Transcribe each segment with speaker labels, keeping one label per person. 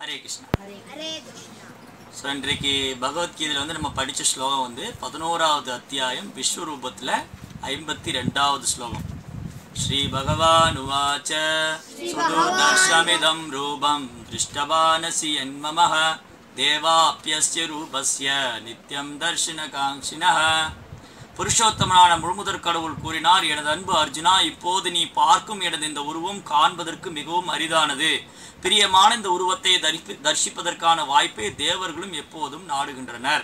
Speaker 1: Hare Krishna
Speaker 2: Hare Krishna
Speaker 1: so இன்றைக்கு பகவத்கீதையில் வந்து நம்ம படித்த ஸ்லோகம் வந்து பதினோராவது அத்தியாயம் விஸ்வரூபத்தில் ஐம்பத்தி ரெண்டாவது ஸ்லோகம் ஸ்ரீ பகவான் உவாச்ச சுதூர்தர்ஷமிதம் ரூபம் திருஷ்டவானசி என்மமः தேவாப்பியஸ்ய ரூபஸ்ய நித்யம் தர்ஷனகாங்க்ஷினः புருஷோத்தமனான முழுமுதற் கடவுள் கூறினார் எனது அன்பு அர்ஜுனா இப்போது நீ பார்க்கும் எனது இந்த உருவம் காண்பதற்கு மிகவும் அரிதானது பிரியமான இந்த உருவத்தை தரிப்பி தரிசிப்பதற்கான வாய்ப்பை தேவர்களும் எப்போதும் நாடுகின்றனர்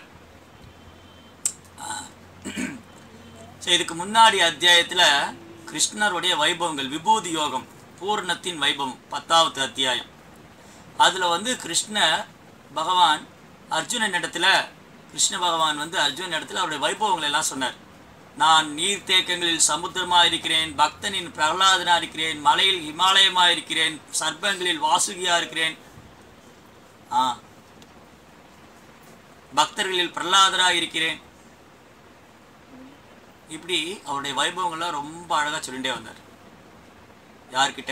Speaker 1: ஸோ இதுக்கு முன்னாடி அத்தியாயத்தில் கிருஷ்ணருடைய வைபவங்கள் விபூதி யோகம் பூர்ணத்தின் வைபவம் பத்தாவது அத்தியாயம் அதில் வந்து கிருஷ்ண பகவான் அர்ஜுனன் இடத்துல கிருஷ்ண பகவான் வந்து அர்ஜுனன் இடத்துல அவருடைய வைபவங்களை எல்லாம் சொன்னார் நான் நீர்த்தேக்கங்களில் சமுத்திரமா இருக்கிறேன் பக்தனின் பிரகலாதனா இருக்கிறேன் மலையில் இமாலயமா இருக்கிறேன் சர்ப்பங்களில் வாசுகியா இருக்கிறேன் ஆ பக்தர்களில் பிரகலாதரா இருக்கிறேன் இப்படி அவருடைய வைபவங்கள்லாம் ரொம்ப அழகா சொல்லிட்டே வந்தார் யார்கிட்ட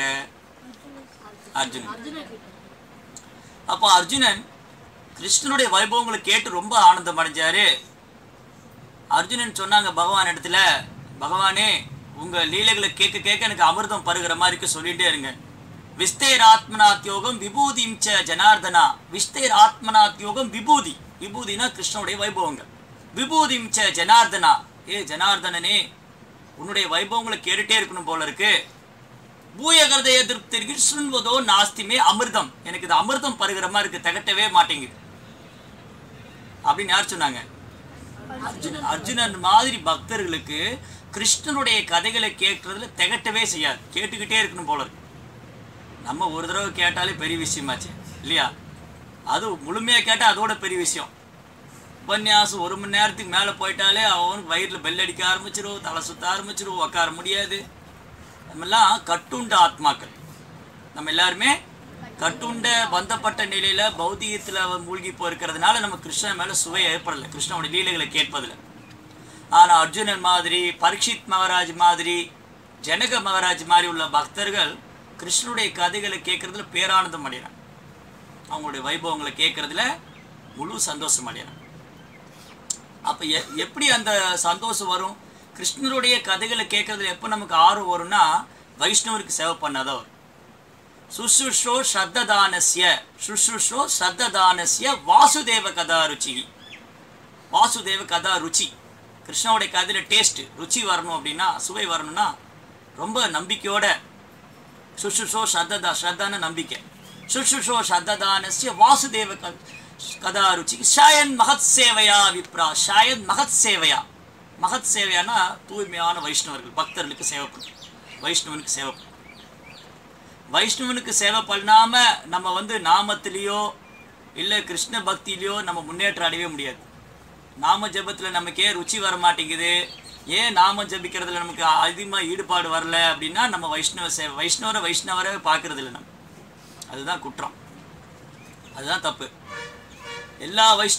Speaker 1: அர்ஜுனன் அப்போ அர்ஜுனன் கிருஷ்ணனுடைய வைபவங்களை கேட்டு ரொம்ப ஆனந்தம் அடைஞ்சாரு அர்ஜுனன் சொன்னாங்க பகவான் இடத்துல பகவானே உங்க லீலைகளை கேட்க கேட்க எனக்கு அமிர்தம் பருகிற மாதிரி சொல்லிட்டே இருங்க விஸ்தேர் ஆத்மநாத் யோகம் விபூதிம் ச ஜனார்தனா விஸ்தேர் ஆத்மநாத் யோகம் விபூதி விபூதினா கிருஷ்ணனுடைய வைபவங்கள் விபூதிம் ச ஜனார்தனா ஏ ஜனார்தனனே உன்னுடைய வைபவங்களை கேட்டுட்டே இருக்கணும் போல இருக்கு பூயகரதைய திருப்திற்கு சுண்வதோ நாஸ்திமே அமிர்தம் எனக்கு இது அமிர்தம் பருகிற மாதிரி இருக்கு திகட்டவே மாட்டேங்குது அப்படின்னு யார் சொன்னாங்க அர்ஜுனன் அர்ஜுனன் மாதிரி பக்தர்களுக்கு கிருஷ்ணனுடைய கதைகளை கேட்கறதுல திகட்டவே செய்யாது கேட்டுக்கிட்டே இருக்கணும் போல இருக்கு நம்ம ஒரு தடவை கேட்டாலே பெரிய விஷயமாச்சு இல்லையா அது முழுமையாக கேட்டால் அதோட பெரிய விஷயம் உபன்யாசம் ஒரு மணி நேரத்துக்கு மேலே போயிட்டாலே அவனுக்கு வயிற்றில் பெல் அடிக்க ஆரம்பிச்சிரும் தலை சுத்த ஆரம்பிச்சிரும் உட்கார முடியாது நம்மெல்லாம் கட்டுண்ட ஆத்மாக்கள் நம்ம எல்லாருமே கட்டுண்ட பந்தப்பட்ட நிலையில பௌத்திகத்துல மூழ்கி போயிருக்கிறதுனால நம்ம கிருஷ்ணன் மேல சுவை ஏற்படலை கிருஷ்ணனுடைய லீலைகளை கேட்பதில் ஆனா அர்ஜுனன் மாதிரி பரீட்சித் மகாராஜ் மாதிரி ஜனக மகாராஜ் மாதிரி உள்ள பக்தர்கள் கிருஷ்ணனுடைய கதைகளை கேட்கறதுல பேரானந்தம் அடைகிறாங்க அவங்களுடைய வைபவங்களை கேட்கறதுல முழு சந்தோஷம் அடைகிறாங்க அப்ப எ- எப்படி அந்த சந்தோஷம் வரும் கிருஷ்ணருடைய கதைகளை கேட்கறதுல எப்போ நமக்கு ஆர்வம் வரும்னா வைஷ்ணவருக்கு சேவை பண்ணாதான் வரும் சுசுஷோ ஸ்ரத்ததானஸ்ய சுசுஷோ ஸ்ரத்ததானஸ்ய வாசுதேவ கதா ருச்சி வாசுதேவ கதா ருச்சி கிருஷ்ணனுடைய கதையில டேஸ்ட் ருச்சி வரணும் அப்படின்னா சுவை வரணும்னா ரொம்ப நம்பிக்கையோட சுசுஷோ ஸ்ரத்ததா ஸ்ரத்தான நம்பிக்கை சுசுஷோ ஸ்ரத்ததானஸ்ய வாசுதேவ க- கதா ருச்சி ஷாயன் மகத் சேவையா விப்ரா ஷாயன் மகத் சேவையா மகத் சேவையானா தூய்மையான வைஷ்ணவர்கள் பக்தர்களுக்கு சேவை பண்ணும் வைஷ்ணவனுக்கு சேவை பண்ணும் வைஷ்ணவனுக்கு சேவை பண்ணாம நம்ம வந்து நாமத்திலேயோ இல்லை கிருஷ்ண பக்தியிலையோ நம்ம முன்னேற்றம் அடையவே முடியாது நாம ஜெபத்துல நமக்கே ருச்சி வர மாட்டேங்குது ஏன் நாம ஜெபிக்கிறதுல நமக்கு அதிகமாக ஈடுபாடு வரல அப்படின்னா நம்ம வைஷ்ணவ சேவை வைஷ்ணவரை வைஷ்ணவரை பார்க்கறது இல்லை நம்ம அதுதான் குற்றம் அதுதான் தப்பு எல்லா வைஷ்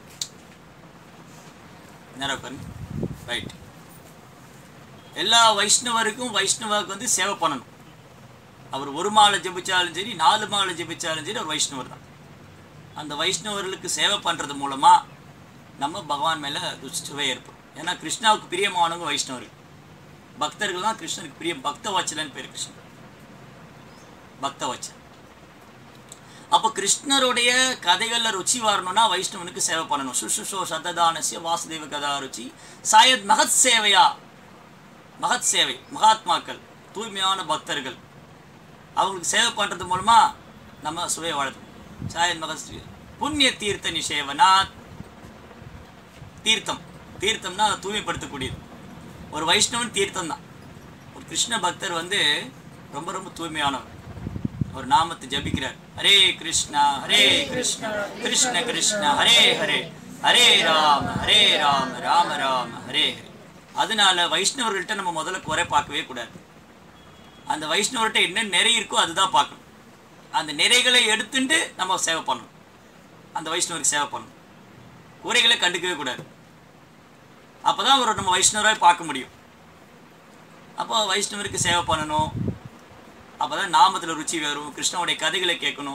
Speaker 1: நேரம் பாருங்க ரைட் எல்லா வைஷ்ணவருக்கும் வைஷ்ணவருக்கு வந்து சேவை பண்ணணும் அவர் ஒரு மாலை ஜெபிச்சாலும் சரி நாலு மாலை ஜெபிச்சாலும் சரி அவர் வைஷ்ணவர் தான் அந்த வைஷ்ணவர்களுக்கு சேவை பண்ணுறது மூலமாக நம்ம பகவான் மேலே சுவை ஏற்படும் ஏன்னா கிருஷ்ணாவுக்கு பிரியமானவங்க வைஷ்ணவர்கள் பக்தர்கள் தான் கிருஷ்ணனுக்கு பிரியம் பக்த வச்சலன்னு பேர் கிருஷ்ணன் பக்த வச்சல் அப்போ கிருஷ்ணருடைய கதைகளில் ருச்சி வரணும்னா வைஷ்ணவனுக்கு சேவை பண்ணணும் சுசுஷோ சததானசிய வாசுதேவ கதா ருச்சி சாயத் மகத் சேவையா மகத் சேவை மகாத்மாக்கள் தூய்மையான பக்தர்கள் அவங்களுக்கு சேவை பண்ணுறது மூலமா நம்ம சுவை வளர்த்தோம் சாயத் மகத் சே- புண்ணிய தீர்த்த நிஷேவனாத் தீர்த்தம் தீர்த்தம்னா தூய்மைப்படுத்தக்கூடியது ஒரு வைஷ்ணவன் தீர்த்தம் தான் ஒரு கிருஷ்ண பக்தர் வந்து ரொம்ப ரொம்ப தூய்மையானவர் ஒரு நாமத்தை ஜபிக்கிறார் ஹரே கிருஷ்ணா ஹரே கிருஷ்ணா கிருஷ்ண கிருஷ்ணா ஹரே ஹரே ஹரே ராம ஹரே ராம ராம ராம ஹரே ஹரே அதனால வைஷ்ணவர்கள்ட்ட நம்ம முதல்ல குறை பார்க்கவே கூடாது அந்த வைஷ்ணவர்கிட்ட என்ன நிறை இருக்கோ அதுதான் பார்க்கணும் அந்த நிறைகளை எடுத்துட்டு நம்ம சேவை பண்ணணும் அந்த வைஷ்ணவருக்கு சேவை பண்ணணும் குறைகளை கண்டுக்கவே கூடாது அப்பதான் அவரை நம்ம வைஷ்ணவராக பார்க்க முடியும் அப்போ வைஷ்ணவருக்கு சேவை பண்ணணும் அப்பதான் நாமத்துல ருச்சி வரும் கிருஷ்ணனுடைய கதைகளை கேட்கணும் அப்ப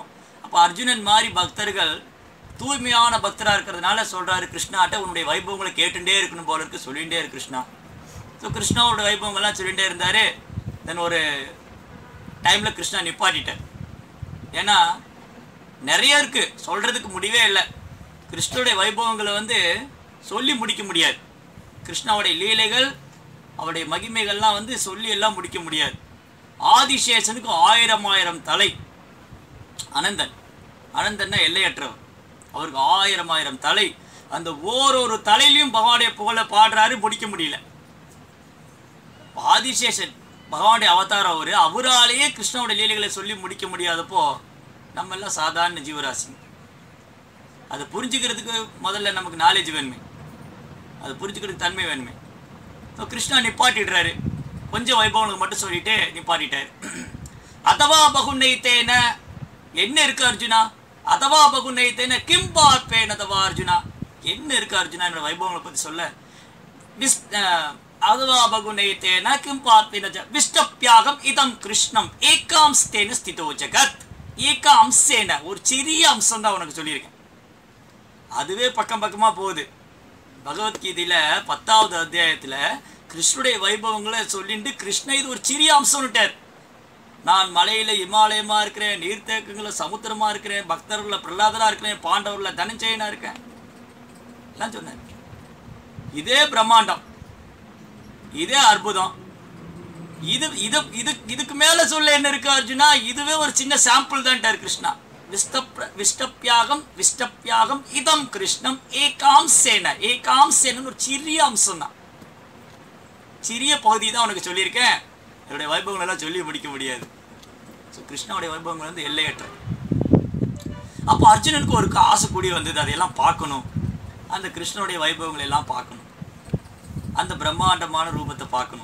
Speaker 1: அப்போ அர்ஜுனன் மாதிரி பக்தர்கள் தூய்மையான பக்தராக இருக்கிறதுனால சொல்கிறாரு கிருஷ்ணாட்ட உன்னுடைய வைபவங்களை கேட்டுட்டே இருக்கணும் போல இருக்கு சொல்லிகிட்டே இரு கிருஷ்ணா ஸோ கிருஷ்ணாவோட வைபவங்கள்லாம் சொல்லிகிட்டே இருந்தார் தென் ஒரு டைமில் கிருஷ்ணா நிப்பாட்டிட்டார் ஏன்னா நிறைய இருக்குது சொல்கிறதுக்கு முடிவே இல்லை கிருஷ்ணனுடைய வைபவங்களை வந்து சொல்லி முடிக்க முடியாது கிருஷ்ணாவுடைய லீலைகள் அவருடைய மகிமைகள்லாம் வந்து சொல்லி எல்லாம் முடிக்க முடியாது ஆதிசேஷனுக்கு ஆயிரம் ஆயிரம் தலை அனந்தன் அனந்தன்னா எல்லையற்றவர் அவருக்கு ஆயிரம் ஆயிரம் தலை அந்த ஓரொரு தலையிலையும் பகவானுடைய புகழை பாடுறாரு முடிக்க முடியல ஆதிசேஷன் பகவானுடைய அவதாரம் அவர் அவராலேயே கிருஷ்ணனுடைய லீலைகளை சொல்லி முடிக்க முடியாதப்போ நம்ம எல்லாம் சாதாரண ஜீவராசி அதை புரிஞ்சுக்கிறதுக்கு முதல்ல நமக்கு நாலேஜ் வேணுமே அது புரிஞ்சுக்கிறதுக்கு தன்மை வேணுமே ஸோ கிருஷ்ணா நிப்பாட்டிடுறாரு கொஞ்சம் வைபவனுக்கு மட்டும் சொல்லிட்டு நிப்பாட்டிட்டாரு அதவா பகுநைத்தேன என்ன இருக்கு அர்ஜுனா அதவா பகுநைத்தேன கிம் பார்ப்பேன் அதவா அர்ஜுனா என்ன இருக்கு அர்ஜுனா என்னோட வைபவங்களை பற்றி சொல்ல விஸ் அஹ், அதவா பகுநைத்தேன கிம் பார்ப்பேன ஜ- விஷ்டப்பியாகம் இதம் கிருஷ்ணம் ஏகாம்ஸ்தேன ஸ்திதோ ஜகத் ஏக அம்சேன ஒரு சிறிய அம்சம் தான் உனக்கு சொல்லியிருக்கேன் அதுவே பக்கம் பக்கமாக போகுது பகவத்கீதையில் பத்தாவது அத்தியாயத்தில் கிருஷ்ணனுடைய வைபவங்களை சொல்லிட்டு கிருஷ்ண இது ஒரு சிறிய அம்சம்னுட்டார் நான் மலையில் இமாலயமா இருக்கிறேன் நீர்த்தேக்கங்களில் சமுத்திரமா இருக்கிறேன் பக்தர்களில் பிரகலாதனா இருக்கிறேன் பாண்டவர்களில் தனஞ்சயனா இருக்கேன் எல்லாம் சொன்னார் இதே பிரம்மாண்டம் இதே அற்புதம் இது இது இது இதுக்கு மேல சொல்ல என்ன இருக்கு அர்ஜுனா இதுவே ஒரு சின்ன சாம்பிள் தான்ட்டார் கிருஷ்ணா விஷ்டப் விஷ்டப்பியாகம் விஷ்டப்பியாகம் இதம் கிருஷ்ணம் ஏகாம் சேன ஏகாம் சேனன்னு ஒரு சிறிய அம்சம் தான் சிறிய பகுதி தான் உனக்கு சொல்லியிருக்கேன் என்னுடைய வைபவங்கள் எல்லாம் சொல்லி முடிக்க முடியாது ஸோ கிருஷ்ணாவுடைய வைபவங்கள் வந்து எல்லையற்ற அப்போ அர்ஜுனனுக்கு ஒரு ஆசை கூடி வந்தது அதையெல்லாம் பார்க்கணும் அந்த கிருஷ்ணனுடைய வைபவங்களை எல்லாம் பார்க்கணும் அந்த பிரம்மாண்டமான ரூபத்தை பார்க்கணும்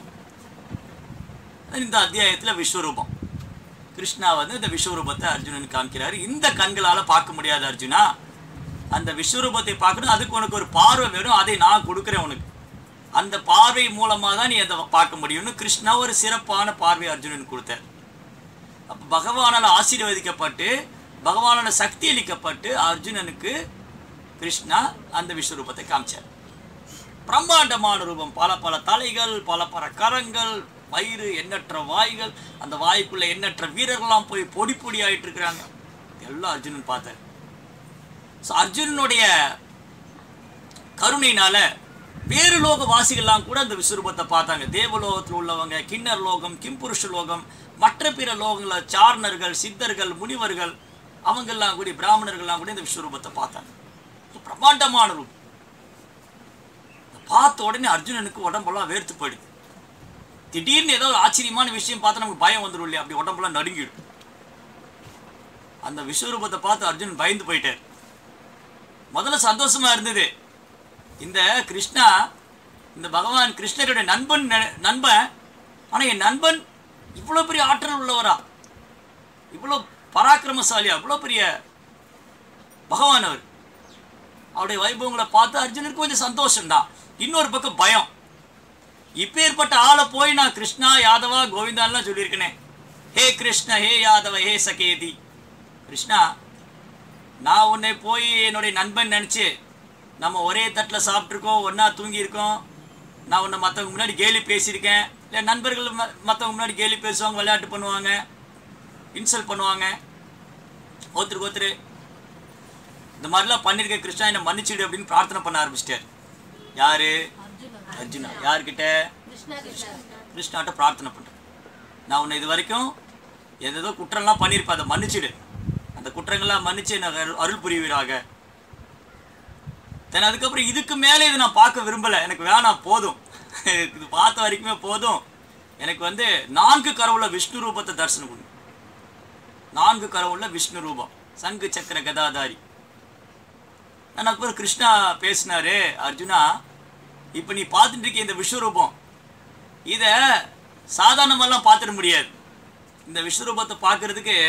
Speaker 1: இந்த அத்தியாயத்தில் விஸ்வரூபம் கிருஷ்ணா வந்து இந்த விஸ்வரூபத்தை அர்ஜுனனுக்கு காமிக்கிறாரு இந்த கண்களால் பார்க்க முடியாது அர்ஜுனா அந்த விஸ்வரூபத்தை பார்க்கணும் அதுக்கு உனக்கு ஒரு பார்வை வேணும் அதை நான் கொடுக்குறேன் உனக்கு அந்த பார்வை மூலமாக தான் நீ அதை பார்க்க முடியும்னு கிருஷ்ணா ஒரு சிறப்பான பார்வை அர்ஜுனனுக்கு கொடுத்தார் அப்போ பகவானால் ஆசீர்வதிக்கப்பட்டு பகவானால் சக்தி அளிக்கப்பட்டு அர்ஜுனனுக்கு கிருஷ்ணா அந்த விஸ்வரூபத்தை காமிச்சார் பிரம்மாண்டமான ரூபம் பல பல தலைகள் பல பல கரங்கள் வயிறு எண்ணற்ற வாய்கள் அந்த வாய்க்குள்ள எண்ணற்ற வீரர்கள்லாம் போய் பொடி பொடி ஆயிட்டு இருக்கிறாங்க எல்லாம் அர்ஜுனன் பார்த்தார் ஸோ அர்ஜுனனுடைய கருணையினால வேறு லோக வாசிகள்லாம் கூட அந்த விஸ்வரூபத்தை பார்த்தாங்க தேவலோகத்தில் உள்ளவங்க கிண்ணர் லோகம் கிம்புருஷ லோகம் மற்ற பிற லோகங்கள சாரணர்கள் சித்தர்கள் முனிவர்கள் அவங்கெல்லாம் கூட பிராமணர்கள்லாம் கூட இந்த விஸ்வரூபத்தை பார்த்தாங்க இது பிரம்மாண்டமான ரூபம் இதை பார்த்த உடனே அர்ஜுனனுக்கு உடம்பெல்லாம் வேர்த்து போயிடுது திடீர்னு ஏதோ ஒரு ஆச்சரியமான விஷயம் பார்த்தா நமக்கு பயம் வந்துடும் இல்லையா அப்படி உடம்பெல்லாம் நடுங்கிடும் அந்த விஸ்வரூபத்தை பார்த்து அர்ஜுனன் பயந்து போயிட்டார் முதல்ல சந்தோஷமா இருந்தது இந்த கிருஷ்ணா இந்த பகவான் கிருஷ்ணருடைய நண்பன் நெ- நண்பன் ஆனா என் நண்பன் இவ்வளோ பெரிய ஆற்றல் உள்ளவரா இவ்வளோ பராக்கிரமசாலியா இவ்வளோ பெரிய பகவான் அவர் அவருடைய வைபவங்களை பார்த்து அர்ஜுனனுக்கு கொஞ்சம் சந்தோஷம்தான் இன்னொரு பக்கம் பயம் இப்பேற்பட்ட ஆளை போய் நான் கிருஷ்ணா யாதவா கோவிந்தான்லாம் சொல்லியிருக்கேனே ஹே கிருஷ்ண ஹே யாதவ ஹே சகேதி கிருஷ்ணா நான் உன்னை போய் என்னுடைய நண்பன் நினச்சி நம்ம ஒரே தட்டில் சாப்பிட்ருக்கோம் ஒன்றா தூங்கியிருக்கோம் நான் உன்னை மற்றவங்க முன்னாடி கேலி பேசியிருக்கேன் இல்லை நண்பர்கள் ம மற்றவங்க முன்னாடி கேலி பேசுவாங்க விளையாட்டு பண்ணுவாங்க இன்சல்ட் பண்ணுவாங்க ஒருத்தருக்கு ஒருத்தர் இந்த மாதிரிலாம் பண்ணியிருக்க கிருஷ்ணா என்னை மன்னிச்சிடு அப்படின்னு பிரார்த்தனை பண்ண ஆரம்பிச்சிட்டார் யாரு அர்ஜுனா யார்கிட்ட கிருஷ்ணாட்ட பிரார்த்தனை பண்ணுறேன் நான் உன்னை இது வரைக்கும் ஏதேதோ குற்றம்லாம் பண்ணியிருப்பேன் அதை மன்னிச்சிடு அந்த குற்றங்கள்லாம் மன்னிச்சு எனக்கு அருள் அருள் புரிவீராக தென் அதுக்கப்புறம் இதுக்கு மேலே இது நான் பார்க்க விரும்பலை எனக்கு வேணாம் போதும் இது பார்த்த வரைக்குமே போதும் எனக்கு வந்து நான்கு கரவுள்ள விஷ்ணு ரூபத்தை தரிசனம் பண்ணு நான்கு கரவுள்ள விஷ்ணு ரூபம் சங்கு சக்கர கதாதாரி நான் அப்புறம் கிருஷ்ணா பேசினாரு அர்ஜுனா இப்போ நீ பார்த்துட்டு இருக்க இந்த விஸ்வரூபம் இதை சாதாரணமெல்லாம் பார்த்துட முடியாது இந்த விஸ்வரூபத்தை பார்க்கறதுக்கு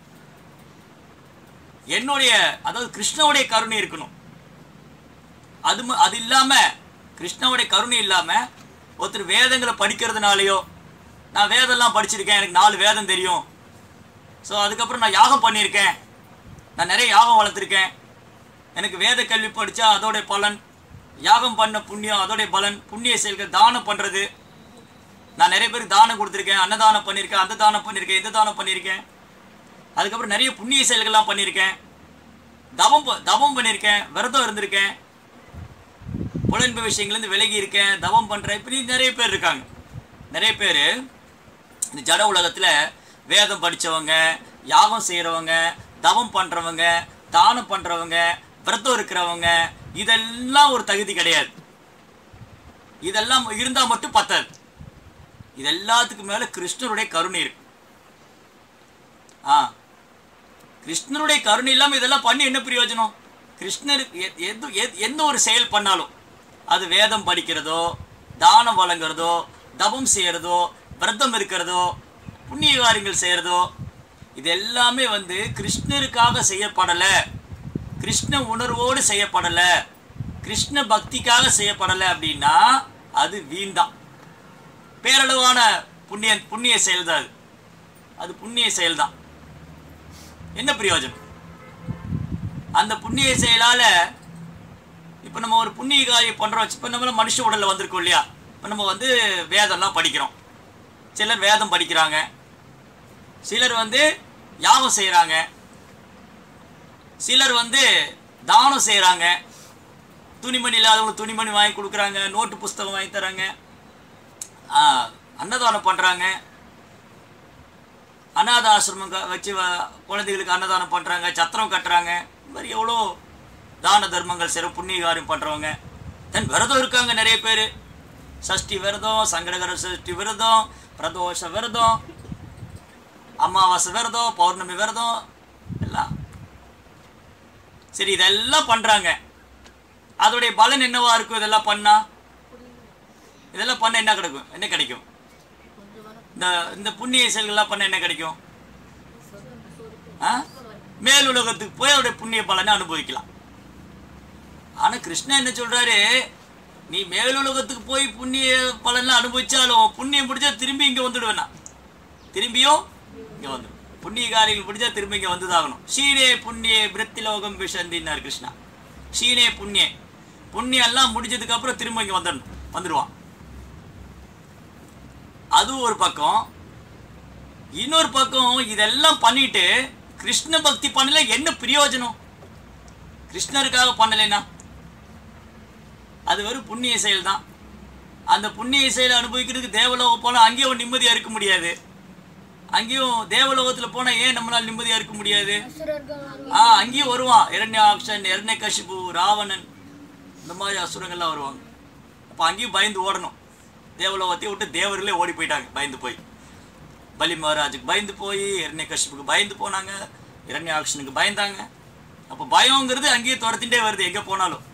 Speaker 1: என்னுடைய அதாவது கிருஷ்ணனுடைய கருணை இருக்கணும் அது ம- அது இல்லாமல் கிருஷ்ணனுடைய கருணை இல்லாமல் ஒருத்தர் வேதங்களை படிக்கிறதுனாலையோ நான் வேதம்லாம் படிச்சிருக்கேன் எனக்கு நாலு வேதம் தெரியும் ஸோ அதுக்கப்புறம் நான் யாகம் பண்ணியிருக்கேன் நான் நிறைய யாகம் வளர்த்துருக்கேன் எனக்கு வேத கல்வி படித்தா அதோடைய பலன் யாகம் பண்ண புண்ணியம் அதோடைய பலன் புண்ணிய செயல்கள் தானம் பண்ணுறது நான் நிறைய பேருக்கு தானம் கொடுத்துருக்கேன் அன்னதானம் பண்ணியிருக்கேன் அந்த தானம் பண்ணியிருக்கேன் இந்த தானம் பண்ணியிருக்கேன் அதுக்கப்புறம் நிறைய புண்ணிய செயல்கள்லாம் பண்ணியிருக்கேன் தவம் ப- தவம் பண்ணியிருக்கேன் விரதம் இருந்திருக்கேன் புலன்பு விஷயங்கள்லேருந்து விலகி இருக்கேன் தவம் பண்ணுறேன் இப்படி நிறைய பேர் இருக்காங்க நிறைய பேர் இந்த ஜட உலகத்தில் வேதம் படித்தவங்க யாகம் செய்கிறவங்க தவம் பண்ணுறவங்க தானம் பண்ணுறவங்க விரதம் இருக்கிறவங்க இதெல்லாம் ஒரு தகுதி கிடையாது இதெல்லாம் இருந்தால் மட்டும் பத்தாது இது எல்லாத்துக்கும் மேலே கிருஷ்ணருடைய கருணை இருக்கு ஆ கிருஷ்ணருடைய கருணை இல்லாமல் இதெல்லாம் பண்ணி என்ன பிரயோஜனம் கிருஷ்ணருக்கு எ- எது எ- எந்த ஒரு செயல் பண்ணாலும் அது வேதம் படிக்கிறதோ தானம் வழங்குறதோ தபம் செய்கிறதோ விரதம் இருக்கிறதோ புண்ணிய காரியங்கள் செய்கிறதோ இது எல்லாமே வந்து கிருஷ்ணருக்காக செய்யப்படலை கிருஷ்ண உணர்வோடு செய்யப்படலை கிருஷ்ண பக்திக்காக செய்யப்படலை அப்படின்னா அது வீண்தான் பேரளவான புண்ணிய புண்ணிய செயல் தான் அது அது புண்ணிய செயல் தான் என்ன பிரயோஜனம் அந்த புண்ணிய செயலால இப்போ நம்ம ஒரு புண்ணிய காரியம் பண்ணுறோம் இப்போ நம்ம மனுஷ உடலில் வந்திருக்கோம் இல்லையா இப்போ நம்ம வந்து வேதம்லாம் படிக்கிறோம் சிலர் வேதம் படிக்கிறாங்க சிலர் வந்து யாகம் செய்கிறாங்க சிலர் வந்து தானம் செய்கிறாங்க துணிமணி இல்லாதவங்களுக்கு துணிமணி வாங்கி கொடுக்குறாங்க நோட்டு புஸ்தகம் வாங்கி தராங்க ஆ, அன்னதானம் பண்ணுறாங்க அனாத ஆசிரமம் க- வச்சு வ- குழந்தைகளுக்கு அன்னதானம் பண்ணுறாங்க சத்திரம் கட்டுறாங்க இந்த மாதிரி எவ்வளோ தான தர்மங்கள் செய்கிற புண்ணிய காரியம் பண்ணுறவங்க தென் விரதம் இருக்காங்க நிறைய பேர் சஷ்டி விரதம் சங்கடகர சஷ்டி விரதம் பிரதோஷ விரதம் அமாவாசை விரதம் பௌர்ணமி விரதம் எல்லாம் சரி இதெல்லாம் பண்ணுறாங்க அதோடைய பலன் என்னவா இருக்கும் இதெல்லாம் பண்ணா இதெல்லாம் பண்ண என்ன கிடைக்கும் என்ன கிடைக்கும் இந்த இந்த புண்ணிய செயல்கள்லாம் பண்ண என்ன கிடைக்கும் ஆ மேலுலகத்துக்கு போய் அவருடைய புண்ணிய பலனை அனுபவிக்கலாம் ஆனா கிருஷ்ணன் என்ன சொல்றாரு நீ மேலுலகத்துக்கு போய் புண்ணிய பலன்லாம் அனுபவிச்சாலும் புண்ணியம் பிடிச்சா திரும்பி இங்க வந்துடுவேனா திரும்பியும் இங்க வந்து புண்ணிய காரியங்கள் பிடிச்சா திரும்பி இங்க வந்துதாகணும் ஷீனே புண்ணிய பிருத்திலோகம் விஷந்தின்னார் கிருஷ்ணா ஷீனே புண்ணிய புண்ணியம் எல்லாம் முடிஞ்சதுக்கு அப்புறம் திரும்ப இங்க வந்துடணும் வந்துடுவான் அது ஒரு பக்கம் இன்னொரு பக்கம் இதெல்லாம் பண்ணிட்டு கிருஷ்ண பக்தி பண்ணல என்ன பிரயோஜனம் கிருஷ்ணருக்காக பண்ணலைன்னா அது வெறும் புண்ணிய செயல் தான் அந்த புண்ணிய செயலை அனுபவிக்கிறதுக்கு தேவலோகம் போனால் அங்கேயும் நிம்மதியாக இருக்க முடியாது அங்கேயும் தேவலோகத்தில் போனால் ஏன் நம்மளால் நிம்மதியாக இருக்க முடியாது ஆ அங்கேயும் வருவான் இரண்யாக்ஷன் இரண்யகசிபு ராவணன் இந்த மாதிரி அசுரங்கள்லாம் வருவாங்க அப்போ அங்கேயும் பயந்து ஓடணும் தேவலோகத்தையும் விட்டு தேவர்களே ஓடி போயிட்டாங்க பயந்து போய் பலி மகாராஜுக்கு பயந்து போய் இரண்யகசிப்புக்கு பயந்து போனாங்க இரண்யாக்ஷனுக்கு பயந்தாங்க அப்போ பயங்கிறது அங்கேயே துரத்திட்டே வருது எங்கே போனாலும்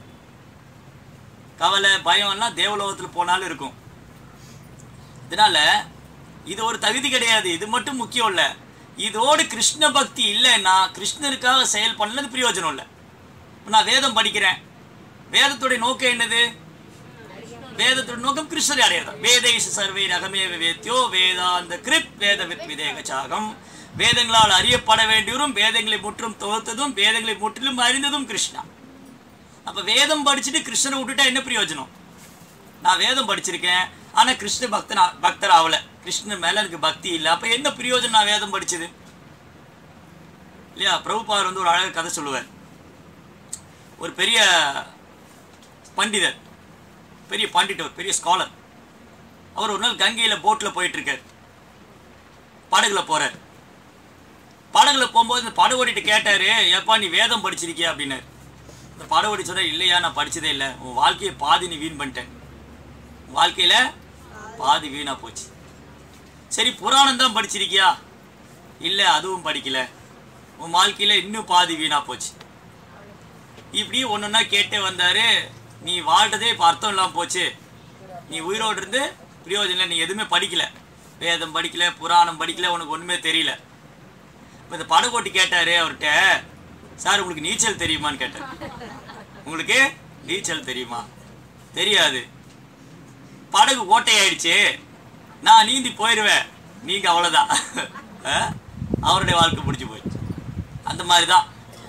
Speaker 1: கவலை பயம் எல்லாம் தேவலோகத்தில் போனாலும் இருக்கும் இதனால இது ஒரு தகுதி கிடையாது இது மட்டும் முக்கியம் இல்லை இதோடு கிருஷ்ண பக்தி இல்லைன்னா கிருஷ்ணருக்காக செயல் பண்ணது பிரயோஜனம் இல்லை இப்ப நான் வேதம் படிக்கிறேன் வேதத்துடைய நோக்கம் என்னது வேதத்தோட நோக்கம் கிருஷ்ணரை அடையிறது வேதைஷ சர்வே ரகமே வேத்யோ வேதாந்த கிருத் வேத வித் விதேக சாகம் வேதங்களால் அறியப்பட வேண்டியவரும் வேதங்களை முற்றும் தொகுத்ததும் வேதங்களை முற்றிலும் அறிந்ததும் கிருஷ்ணா அப்ப வேதம் படிச்சுட்டு கிருஷ்ணரை விட்டுட்டா என்ன பிரயோஜனம் நான் வேதம் படிச்சிருக்கேன் ஆனா கிருஷ்ண பக்தன் ஆ- பக்தர் ஆகல கிருஷ்ணன் மேல எனக்கு பக்தி இல்லை அப்ப என்ன பிரயோஜனம் நான் வேதம் படிச்சது இல்லையா பிரபுபார் வந்து ஒரு அழகாக கதை சொல்லுவார் ஒரு பெரிய பண்டிதர் பெரிய பண்டிதர் பெரிய ஸ்காலர் அவர் ஒரு நாள் கங்கையில் போட்டில் போயிட்டு இருக்கார் படகுல போறார் படகுல போகும்போது இந்த படகோடிட்டு கேட்டாரு ஏப்பா நீ வேதம் படிச்சிருக்கியா அப்படின்னாரு இந்த படகோடி சொன்னா இல்லையா நான் படிச்சதே இல்லை உன் வாழ்க்கையை பாதி நீ வீண் பண்ணிட்டேன் உன் வாழ்க்கையில பாதி வீணா போச்சு சரி புராணம் தான் படிச்சிருக்கியா இல்லை அதுவும் படிக்கல உன் வாழ்க்கையில இன்னும் பாதி வீணா போச்சு இப்படி ஒன்னொன்னா கேட்டே வந்தாரு நீ வாழ்றதே இப்போ அர்த்தம் இல்லாமல் போச்சு நீ உயிரோடு இருந்து பிரயோஜனம் இல்லை நீ எதுவுமே படிக்கல வேதம் படிக்கல புராணம் படிக்கல உனக்கு ஒன்றுமே தெரியல இப்போ இந்த படகோட்டி கேட்டாரு அவர்கிட்ட சார் உங்களுக்கு நீச்சல் தெரியுமான்னு கேட்டார் உங்களுக்கு நீச்சல் தெரியுமா தெரியாது படகு ஓட்டையாயிடுச்சு நான் நீந்தி போயிடுவேன் நீங்க அவ்வளோதான் அஹ்? அவருடைய வாழ்க்கை முடிஞ்சு போயிடுச்சு அந்த மாதிரி தான்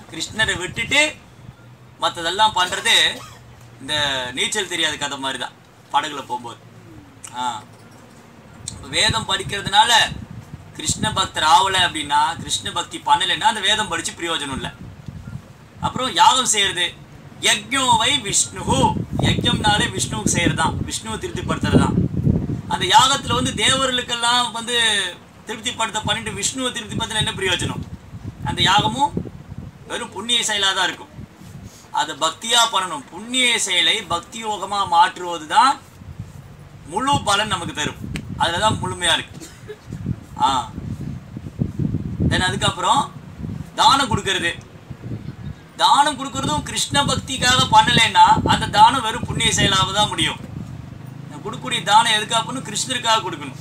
Speaker 1: கிருஷ்ணரை விட்டுட்டு மற்றதெல்லாம் பண்ணுறது இந்த நீச்சல் தெரியாத கதை மாதிரி தான் படகுல போகும்போது ஆ இப்ப வேதம் படிக்கிறதுனால கிருஷ்ண பக்தர் ஆகலை அப்படின்னா கிருஷ்ண பக்தி பண்ணலைன்னா அந்த வேதம் படித்து பிரயோஜனம் இல்லை அப்புறம் யாகம் செய்யறது யஜ்ஞோவை விஷ்ணுஹு யஜ்ஞம்னாலே விஷ்ணுவுக்கு செய்கிறது தான் விஷ்ணுவை திருப்திப்படுத்துறது தான் அந்த யாகத்தில் வந்து தேவர்களுக்கெல்லாம் வந்து திருப்திப்படுத்த பண்ணிட்டு விஷ்ணுவை திருப்திப்படுத்தின என்ன பிரயோஜனம் அந்த யாகமும் வெறும் புண்ணிய செயலாக தான் இருக்கும் அதை பக்தியாக பண்ணணும் புண்ணிய செயலை பக்தி யோகமாக மாற்றுவது தான் முழு பலன் நமக்கு தரும் அதில் தான் முழுமையாக இருக்கு ஆ தென் அதுக்கப்புறம் தானம் கொடுக்கறது தானம் கொடுக்கறதும் கிருஷ்ண பக்திக்காக பண்ணலைன்னா அந்த தானம் வெறும் புண்ணிய செயலாக தான் முடியும் நான் கொடுக்கக்கூடிய தானம் எதுக்காக பண்ணணும் கிருஷ்ணருக்காக கொடுக்கணும்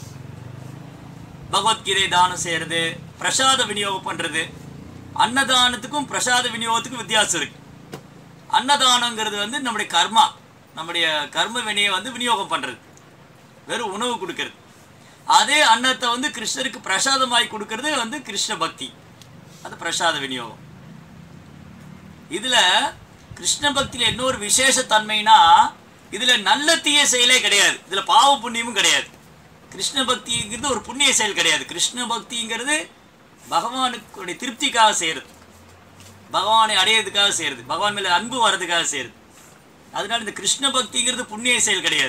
Speaker 1: பகவத்கீதை தானம் செய்யறது பிரசாத விநியோகம் பண்றது அன்னதானத்துக்கும் பிரசாத விநியோகத்துக்கும் வித்தியாசம் இருக்கு அன்னதானங்கிறது வந்து நம்முடைய கர்மா நம்முடைய கர்ம வினையை வந்து விநியோகம் பண்றது வெறும் உணவு கொடுக்கறது அதே அன்னத்தை வந்து கிருஷ்ணருக்கு பிரசாதமாய் கொடுக்கறது வந்து கிருஷ்ண பக்தி அது பிரசாத விநியோகம் இதுல கிருஷ்ண பக்தியில இன்னொரு விசேஷ தன்மைனா இதுல நல்ல தீய செயலே கிடையாது இதுல பாவ புண்ணியமும் கிடையாது கிருஷ்ண பக்திங்கிறது ஒரு புண்ணிய செயல் கிடையாது கிருஷ்ண பக்திங்கிறது பகவானுக்குடைய திருப்திக்காக செய்யறது பகவானை அடையிறதுக்காக செய்யறது பகவான் மேல அன்பு வர்றதுக்காக செய்யறது அதனால இந்த கிருஷ்ண பக்திங்கிறது புண்ணிய செயல் கிடையாது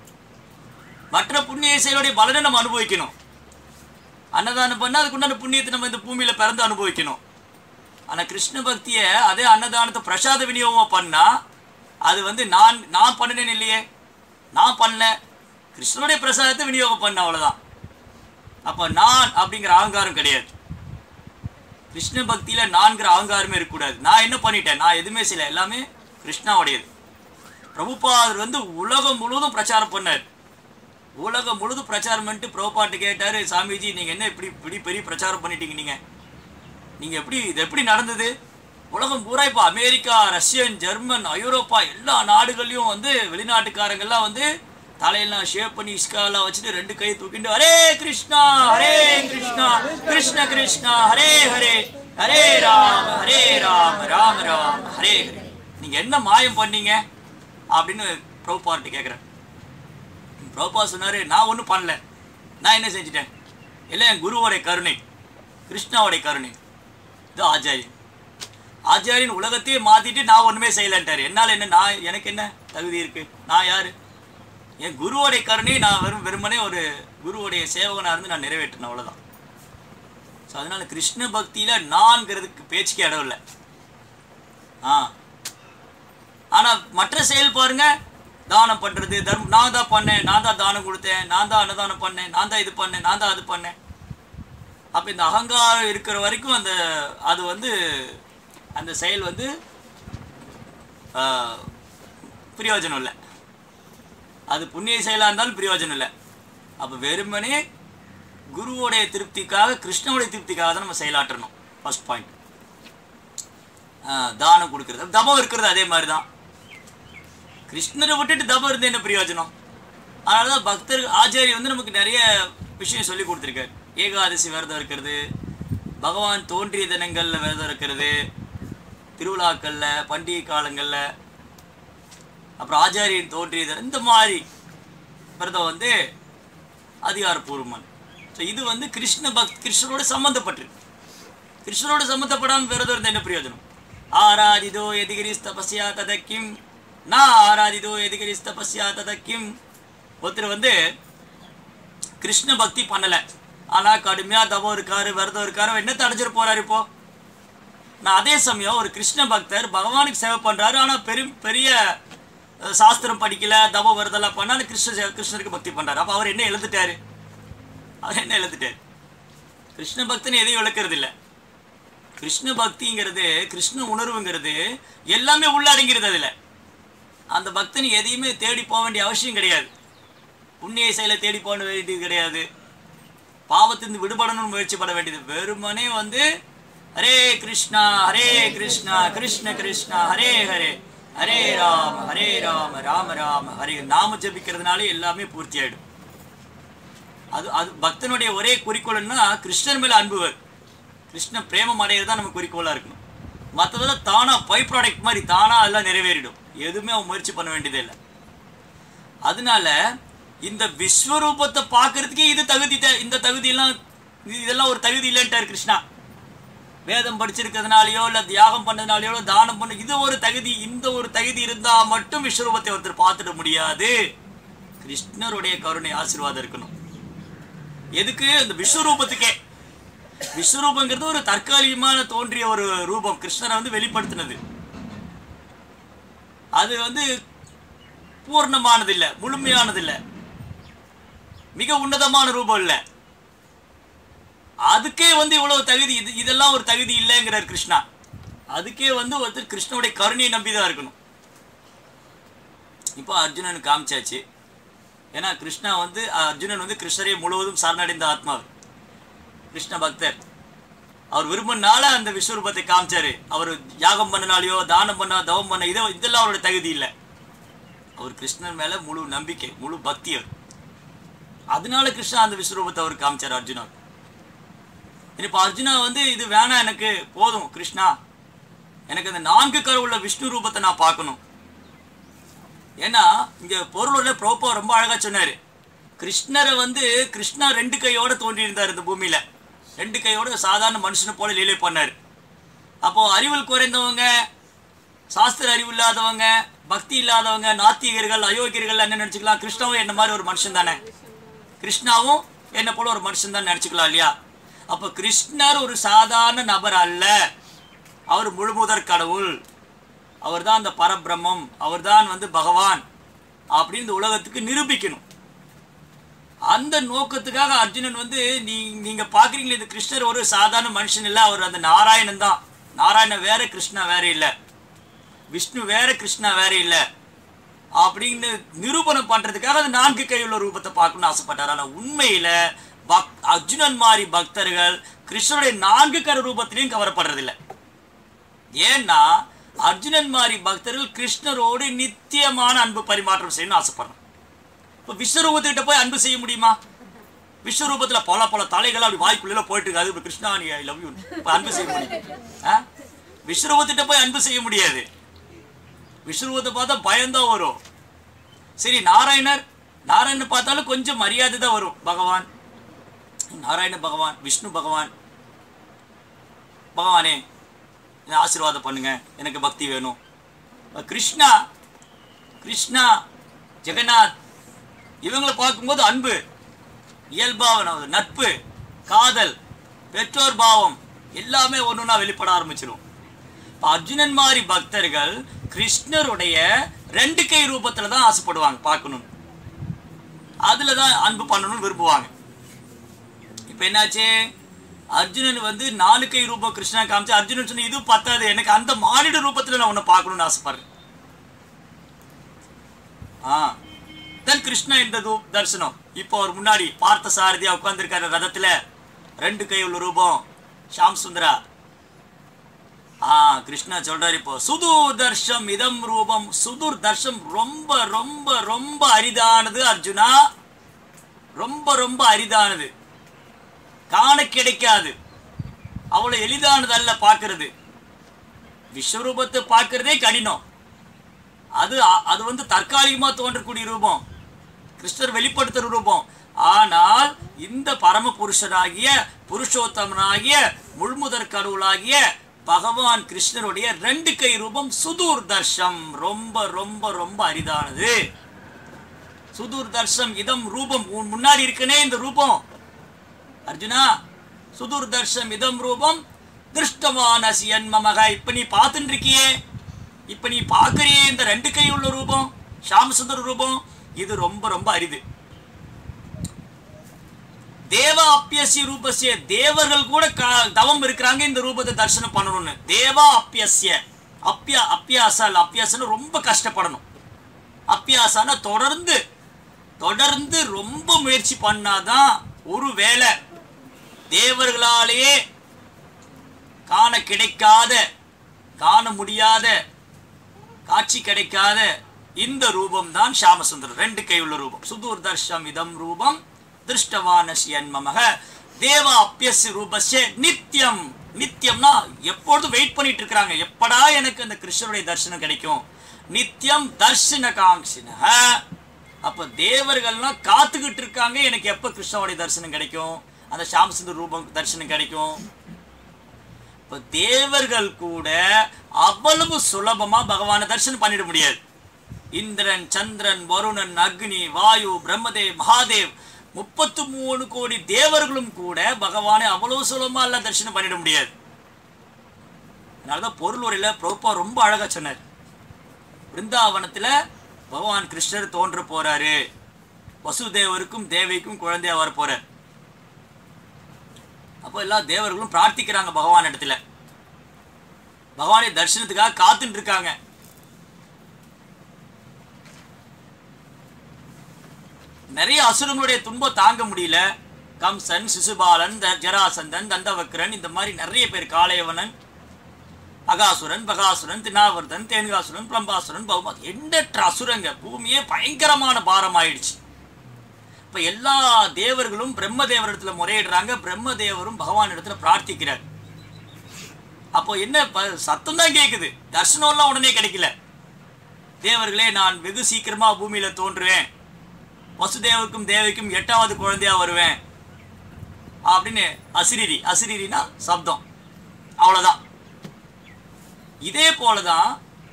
Speaker 1: மற்ற புண்ணிய செயலுடைய பலனை நம்ம அனுபவிக்கணும் அன்னதானம் பண்ணால் அதுக்குண்டான புண்ணியத்தை நம்ம இந்த பூமியில பிறந்து அனுபவிக்கணும் ஆனா கிருஷ்ண பக்தியை அதே அன்னதானத்தை பிரசாத விநியோகமா பண்ணா அது வந்து நான் நான் பண்ணினேன் இல்லையே நான் பண்ணல கிருஷ்ணனுடைய பிரசாதத்தை விநியோகம் பண்ண அவ்வளவுதான் அப்ப நான் அப்படிங்கிற அகங்காரம் கிடையாது கிருஷ்ண பக்தியில நான்கிற அகங்காரமே இருக்கக்கூடாது நான் என்ன பண்ணிட்டேன் நான் எதுவுமே செய்யல எல்லாமே கிருஷ்ணாவுடையது பிரபுபாதர் வந்து உலகம் முழுவதும் பிரச்சாரம் பண்ணார் உலகம் முழுதும் பிரச்சாரம் பண்ணிட்டு பிரபுபாட்டு கேட்டாரு சாமிஜி நீங்க என்ன இப்படி இப்படி பெரிய பிரச்சாரம் பண்ணிட்டீங்க நீங்க நீங்க எப்படி இது எப்படி நடந்தது உலகம் பூரா இப்போ அமெரிக்கா ரஷ்யன் ஜெர்மன் ஐரோப்பா எல்லா நாடுகள்லையும் வந்து வெளிநாட்டுக்காரங்கெல்லாம் வந்து தலையெல்லாம் ஷேப் பண்ணி இஸ்காலாம் வச்சுட்டு ரெண்டு கை தூக்கிட்டு ஹரே கிருஷ்ணா ஹரே கிருஷ்ணா கிருஷ்ண கிருஷ்ணா ஹரே ஹரே ஹரே ராம ஹரே ராம ராம ராம ஹரே ஹரே நீங்க என்ன மாயம் பண்ணீங்க அப்படின்னு பிரபுபார்ட்டு கேட்குறேன் பிரபுபா சொன்னாரு நான் ஒன்றும் பண்ணல நான் என்ன செஞ்சிட்டேன் எல்லாம் என் குருவோடைய கருணை கிருஷ்ணாவுடைய கருணை இது ஆச்சாரியன் ஆச்சாரியன் உலகத்தையே மாத்திட்டு நான் ஒண்ணுமே செய்யலன்ட்டாரு என்னால என்ன நான் எனக்கு என்ன தகுதி இருக்கு நான் யாரு என் குருவோடைய கருணை நான் வெறும் வெறுமனே ஒரு குருவோடைய சேவகனா இருந்து நான் நிறைவேற்றினேன் அவ்வளவுதான் ஸோ அதனால கிருஷ்ண பக்தியில நான்கிறதுக்கு பேச்சுக்கே இடம் இல்லை ஆ ஆனா மற்ற செயல் பாருங்க தானம் பண்றது தர்மம் நான் தான் பண்ணேன் நான் தான் தானம் கொடுத்தேன் நான் தான் அன்னதானம் பண்ணேன் நான் தான் இது பண்ணேன் நான் தான் அது பண்ணேன் அப்ப இந்த அகங்காரம் இருக்கிற வரைக்கும் அந்த அது வந்து அந்த செயல் வந்து ஆஹ், பிரயோஜனம் இல்லை அது புண்ணிய செயலாக இருந்தாலும் பிரயோஜனம் இல்லை அப்போ வெறுமனே குருவோடைய திருப்திக்காக கிருஷ்ணனுடைய திருப்திக்காக தான் நம்ம செயலாற்றணும் ஃபர்ஸ்ட் பாயிண்ட் தானம் கொடுக்கறது தபம் இருக்கிறது அதே மாதிரி தான் கிருஷ்ணரை விட்டுட்டு தபம் இருந்து என்ன பிரயோஜனம் அதனால தான் பக்தர் ஆச்சாரி வந்து நமக்கு நிறைய விஷயம் சொல்லி கொடுத்துருக்காரு ஏகாதசி விரதம் இருக்கிறது பகவான் தோன்றிய தினங்களில் விரதம் இருக்கிறது திருவிழாக்களில் பண்டிகை காலங்களில் அப்புறம் ஆச்சாரியன் தோன்றிய தினம் இந்த மாதிரி விரதம் வந்து அதிகாரப்பூர்வமான ஸோ இது வந்து கிருஷ்ண பக்த் கிருஷ்ணரோட சம்மந்தப்பட்டிருக்கு கிருஷ்ணரோட சம்மந்தப்படாமல் விரதம் இருந்தால் என்ன பிரயோஜனம் ஆராதிதோ எதிகிரிஸ் தபஸ்யா ததக்கிம் நான் ஆராதிதோ எதிகிரிஸ் தபஸ்யா ததக்கிம் ஒருத்தர் வந்து கிருஷ்ண பக்தி பண்ணலை ஆனால் கடுமையாக தபம் இருக்காரு விரதம் இருக்காரு அவர் என்னத்தை அடைஞ்சிட்டு போறாரு இப்போ நான் அதே சமயம் ஒரு கிருஷ்ண பக்தர் பகவானுக்கு சேவை பண்றாரு ஆனால் பெரும் பெரிய அஹ், சாஸ்திரம் படிக்கல தப விரதெல்லாம் பண்ணாலும் கிருஷ்ண சே- கிருஷ்ணருக்கு பக்தி பண்றாரு அப்போ அவர் என்ன எழுந்துட்டாரு அவர் என்ன எழுந்துட்டாரு கிருஷ்ண பக்தன் எதையும் இழக்கிறது இல்லை கிருஷ்ண பக்திங்கிறது கிருஷ்ண உணர்வுங்கிறது எல்லாமே உள்ளடங்கிறது அதில் அந்த பக்தன் எதையுமே தேடி போக வேண்டிய அவசியம் கிடையாது புண்ணிய செயலை தேடி போக வேண்டியது கிடையாது பாவத்திலிருந்து விடுபடணும்னு முயற்சி பட வேண்டியது வெறுமனே வந்து ஹரே கிருஷ்ணா ஹரே கிருஷ்ணா கிருஷ்ண கிருஷ்ணா ஹரே ஹரே ஹரே ராம ஹரே ராம ராம ராம ஹரே நாம ஜபிக்கிறதுனாலே எல்லாமே பூர்த்தி ஆயிடும் அது அது பக்தனுடைய ஒரே குறிக்கோள்னா கிருஷ்ணன் மேல அன்பு வரும். கிருஷ்ண பிரேமம் அடையிறது தான் நம்ம குறிக்கோளா இருக்கணும் மற்றதெல்லாம் தானா பை ப்ராடக்ட் மாதிரி தானா எல்லாம் நிறைவேறிடும் எதுவுமே அவன் முயற்சி பண்ண வேண்டியதே இல்லை அதனால இந்த விஸ்வரூபத்தை பார்க்கறதுக்கே இது தகுதி தே- இந்த தகுதியெல்லாம் இதெல்லாம் ஒரு தகுதி இல்லைன்ட்டார் கிருஷ்ணா வேதம் படிச்சிருக்கிறதுனாலயோ இல்லை தியாகம் பண்ணதுனாலயோ இல்ல தானம் பண்ண இது ஒரு தகுதி இந்த ஒரு தகுதி இருந்தா மட்டும் விஸ்வரூபத்தை ஒருத்தர் பார்த்துட முடியாது கிருஷ்ணருடைய கருணை ஆசீர்வாதம் இருக்கணும் எதுக்கு இந்த விஸ்வரூபத்துக்கே விஸ்வரூபங்கிறது ஒரு தற்காலிகமான தோன்றிய ஒரு ரூபம் கிருஷ்ணரை வந்து வெளிப்படுத்தினது அது வந்து பூர்ணமானது இல்ல முழுமையானது இல்ல மிக உன்னதமான ரூபம் இல்ல அதுக்கே வந்து இவ்வளவு தகுதி இது இதெல்லாம் ஒரு தகுதி இல்லைங்கிறார் கிருஷ்ணா அதுக்கே வந்து ஒருத்தர் கிருஷ்ணனுடைய கருணையை நம்பிதான் இருக்கணும் இப்போ அர்ஜுனனுக்கு காமிச்சாச்சு ஏன்னா கிருஷ்ணா வந்து அர்ஜுனன் வந்து கிருஷ்ணரை முழுவதும் சரணடைந்த ஆத்மா கிருஷ்ண பக்தர் அவர் விரும்பினால அந்த விஸ்வரூபத்தை காமிச்சாரு அவர் யாகம் பண்ணனாலையோ தானம் பண்ண தவம் பண்ண இதை இதெல்லாம் அவரோட தகுதி இல்லை அவர் கிருஷ்ணன் மேல முழு நம்பிக்கை முழு பக்தி அவர் அதனால கிருஷ்ணா அந்த விஸ்வரூபத்தை அவர் காமிச்சார் அர்ஜுனா இப்போ அர்ஜுனா வந்து இது வேணாம் எனக்கு போதும் கிருஷ்ணா எனக்கு அந்த நான்கு கருவுள்ள விஷ்ணு ரூபத்தை நான் பார்க்கணும் ஏன்னா இங்க பொருளோட பிரபா ரொம்ப அழகா சொன்னாரு கிருஷ்ணரை வந்து கிருஷ்ணா ரெண்டு கையோட தோன்றி இருந்தார் இந்த பூமியில ரெண்டு கையோட சாதாரண மனுஷனை போல லீலை பண்ணார் அப்போ அறிவில் குறைந்தவங்க சாஸ்திர அறிவு இல்லாதவங்க பக்தி இல்லாதவங்க நாத்திகர்கள் அயோக்கியர்கள் என்ன நினைச்சுக்கலாம் கிருஷ்ணாவும் என்ன மாதிரி ஒரு மனுஷன் தானே கிருஷ்ணாவும் என்ன போல ஒரு மனுஷன் தான் நினைச்சுக்கலாம் இல்லையா அப்போ கிருஷ்ணர் ஒரு சாதாரண நபர் அல்ல அவர் முழுமுதற் கடவுள் அவர்தான் அந்த பரபிரம்மம் அவர்தான் வந்து பகவான் அப்படின்னு இந்த உலகத்துக்கு நிரூபிக்கணும் அந்த நோக்கத்துக்காக அர்ஜுனன் வந்து நீ நீங்க பாக்குறீங்களே இந்த கிருஷ்ணர் ஒரு சாதாரண மனுஷன் இல்ல அவர் அந்த நாராயணன் தான் நாராயணன் வேற கிருஷ்ணா வேற இல்ல விஷ்ணு வேற கிருஷ்ணா வேற இல்ல அப்படின்னு நிரூபணம் பண்றதுக்காக அந்த நான்கு கையுள்ள ரூபத்தை பார்க்கணும்னு ஆசைப்பட்டார் ஆனா உண்மையில பக் அர்ஜுனன் மாதிரி பக்தர்கள் கிருஷ்ணருடைய நான்கு கரு ரூபத்திலையும் கவரப்படுறதில்லை ஏன்னா அர்ஜுனன் மாதிரி பக்தர்கள் கிருஷ்ணரோடு நித்தியமான அன்பு பரிமாற்றம் செய்யணும்னு ஆசைப்படுறாங்க இப்போ விஸ்வரூபத்துக்கிட்ட போய் அன்பு செய்ய முடியுமா விஸ்வரூபத்துல பல பல தலைகள் அப்படி வாய்க்குள்ள போயிட்டு இருக்காது இப்ப கிருஷ்ணா நீ ஐ லவ் யூ இப்போ அன்பு செய்ய முடியும் ஆ? விஸ்வரூபத்திட்ட போய் அன்பு செய்ய முடியாது விஸ்வரூபத்தை பார்த்தா பயம்தான் வரும் சரி நாராயணர் நாராயணன் பார்த்தாலும் கொஞ்சம் மரியாதை தான் வரும் பகவான் நாராயண பகவான் விஷ்ணு பகவான் பகவானே என்னை ஆசீர்வாதம் பண்ணுங்க எனக்கு பக்தி வேணும் அஹ் கிருஷ்ணா கிருஷ்ணா ஜெகநாத் இவங்களை பார்க்கும்போது அன்பு இயல்பாவன நட்பு காதல் பெற்றோர் பாவம் எல்லாமே ஒன்றுனா வெளிப்பட ஆரம்பிச்சிடும் இப்போ அர்ஜுனன் மாதிரி பக்தர்கள் கிருஷ்ணருடைய ரெண்டு கை ரூபத்துல தான் ஆசைப்படுவாங்க பார்க்கணும் அதுல தான் அன்பு பண்ணணும்னு விரும்புவாங்க இப்போ என்னாச்சு அர்ஜுனன் வந்து நாலு கை ரூபம் கிருஷ்ணா காமிச்சு அர்ஜுனன் சொன்ன இது பத்தாது எனக்கு அந்த மானிட ரூபத்துல நான் உன்னை பார்க்கணும்னு ஆசைப்படுறேன் ஆ தென் கிருஷ்ணா இந்த ரூப் தரிசனம் இப்போ அவர் முன்னாடி பார்த்த சாரதியா உட்கார்ந்துருக்காரு ரதத்துல ரெண்டு கை உள்ள ரூபம் ஷாம் சுந்தரா ஆ கிருஷ்ணா சொல்றாரு இப்போ சுதூர் தர்ஷம் இதம் ரூபம் சுதூர் தர்ஷம் ரொம்ப ரொம்ப ரொம்ப அரிதானது அர்ஜுனா ரொம்ப ரொம்ப அரிதானது காண கிடைக்காது அவ்வளவு எளிதானது அல்ல பார்க்கிறது விஸ்வரூபத்தை பார்க்கறதே கடினம் அது அது வந்து தற்காலிகமா தோன்றக்கூடிய ரூபம் கிருஷ்ணர் வெளிப்படுத்துற ரூபம் ஆனால் இந்த பரம புருஷனாகிய புருஷோத்தமனாகிய முள்முதற் கடவுளாகிய பகவான் கிருஷ்ணருடைய ரெண்டு கை ரூபம் சுதூர் தர்ஷம் ரொம்ப ரொம்ப ரொம்ப அரிதானது சுதூர் தர்ஷம் இதம் ரூபம் உன் முன்னாடி இருக்கனே இந்த ரூபம் அர்ஜுனா சுதூர் தர்ஷம் இதம் ரூபம் திருஷ்டவானசி மமக இப்ப நீ பார்த்துட்டு இருக்கியே இப்ப நீ பார்க்கறியே இந்த ரெண்டு கை உள்ள ரூபம் ஷாமசுந்தர ரூபம் இது ரொம்ப ரொம்ப அரிது தேவ அப்பியசிய ரூபசிய தேவர்கள் கூட க- தவம் இருக்கிறாங்க இந்த ரூபத்தை தரிசனம் பண்ணணும்னு தேவா அப்பியசிய அப்பியா அப்பியாசா இல்ல அப்பியாசன்னு ரொம்ப கஷ்டப்படணும் அப்பியாசான தொடர்ந்து தொடர்ந்து ரொம்ப முயற்சி பண்ணாதான் ஒரு வேலை தேவர்களாலேயே காண கிடைக்காத காண முடியாத காட்சி கிடைக்காத இந்த ரூபம் தான் ஷாமசுந்தரம் ரெண்டு கை உள்ள ரூபம் சுதூர் தர்ஷம் இதம் ரூபம் திருஷ்டவானசி மமக தேவ அப்பியசி ரூபஸ்ய நித்தியம் நித்தியம்னா எப்பொழுதும் வெயிட் பண்ணிட்டு இருக்கிறாங்க எப்படா எனக்கு அந்த கிருஷ்ணருடைய தரிசனம் கிடைக்கும் நித்தியம் தர்ஷன காங்ஷின அப்ப தேவர்கள்லாம் காத்துக்கிட்டு இருக்காங்க எனக்கு எப்ப கிருஷ்ணனுடைய தரிசனம் கிடைக்கும் அந்த சாமசுந்தர் ரூபம் தரிசனம் கிடைக்கும் இப்ப தேவர்கள் கூட அவ்வளவு சுலபமா பகவானை தரிசனம் பண்ணிட முடியாது இந்திரன் சந்திரன் வருணன் அக்னி வாயு பிரம்மதேவ் மகாதேவ் முப்பத்து மூணு கோடி தேவர்களும் கூட பகவானை அவ்வளவு சுலபமா எல்லாம் தரிசனம் பண்ணிட முடியாது அதனாலதான் பொருள் உரையில பிரபா ரொம்ப அழகா சொன்னார் பிருந்தாவனத்துல பகவான் கிருஷ்ணர் தோன்ற போறாரு வசுதேவருக்கும் தேவிக்கும் குழந்தையா வர போறார் அப்போ எல்லா தேவர்களும் பிரார்த்திக்கிறாங்க பகவான் இடத்துல பகவானை தரிசனத்துக்காக காத்துட்டு இருக்காங்க நிறைய அசுரங்களுடைய துன்பம் தாங்க முடியல கம்சன் சிசுபாலன் த- ஜராசந்தன் தந்தவக்ரன் இந்த மாதிரி நிறைய பேர் காளையவனன் அகாசுரன் பகாசுரன் தினாவர்தன் தேன்காசுரன் பிரம்பாசுரன் பௌமா எண்ணற்ற அசுரங்க பூமியே பயங்கரமான பாரம் ஆயிடுச்சு இப்ப எல்லா தேவர்களும் பிரம்மதேவரிடத்துல முறையிடுறாங்க பிரம்மதேவரும் பகவான் இடத்துல பிரார்த்திக்கிறார் அப்போ என்ன ப- சத்தம் தான் கேக்குது தர்ஷனம்லாம் உடனே கிடைக்கல தேவர்களே நான் வெகு சீக்கிரமா பூமியில தோன்றுவேன் வசுதேவருக்கும் தேவிக்கும் எட்டாவது குழந்தையா வருவேன் அப்படின்னு அசிரிரி அசிரிரினா சப்தம் அவ்வளவுதான் இதே போலதான்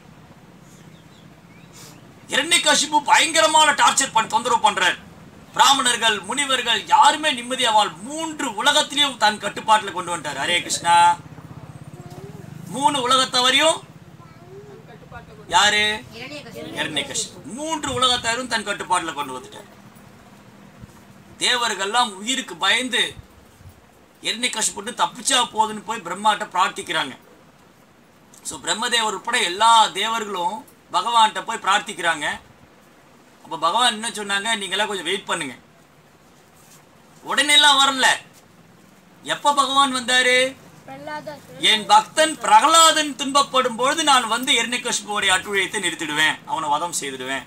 Speaker 1: இரண்யகசிபு பயங்கரமான டார்ச்சர் பண்ண தொந்தரவு பண்றார் பிராமணர்கள் முனிவர்கள் யாருமே நிம்மதியா வாழ் மூன்று உலகத்திலையும் தன் கட்டுப்பாட்டுல கொண்டு வந்துட்டார் ஹரே கிருஷ்ணா மூணு உலகத்தவரையும் யாரு இரண்யகசிபு மூன்று உலகத்தாரும் தன் கட்டுப்பாட்டுல கொண்டு வந்துட்டார் தேவர்கள்லாம் உயிருக்கு பயந்து இரண்யகசிபுட்டு தப்பிச்சா போதுன்னு போய் பிரம்மாட்ட பிரார்த்திக்கிறாங்க ஸோ பிரம்மதேவர் உட்பட எல்லா தேவர்களும் பகவான்கிட்ட போய் பிரார்த்திக்கிறாங்க அப்போ பகவான் என்ன சொன்னாங்க நீங்களாம் கொஞ்சம் வெயிட் பண்ணுங்க உடனே எல்லாம் வரல எப்போ பகவான் வந்தாரு என் பக்தன் பிரகலாதன் துன்பப்படும் பொழுது நான் வந்து எர்ணிகஷ்புவோடைய அட்டுழியத்தை நிறுத்திடுவேன் அவனை வதம் செய்திடுவேன்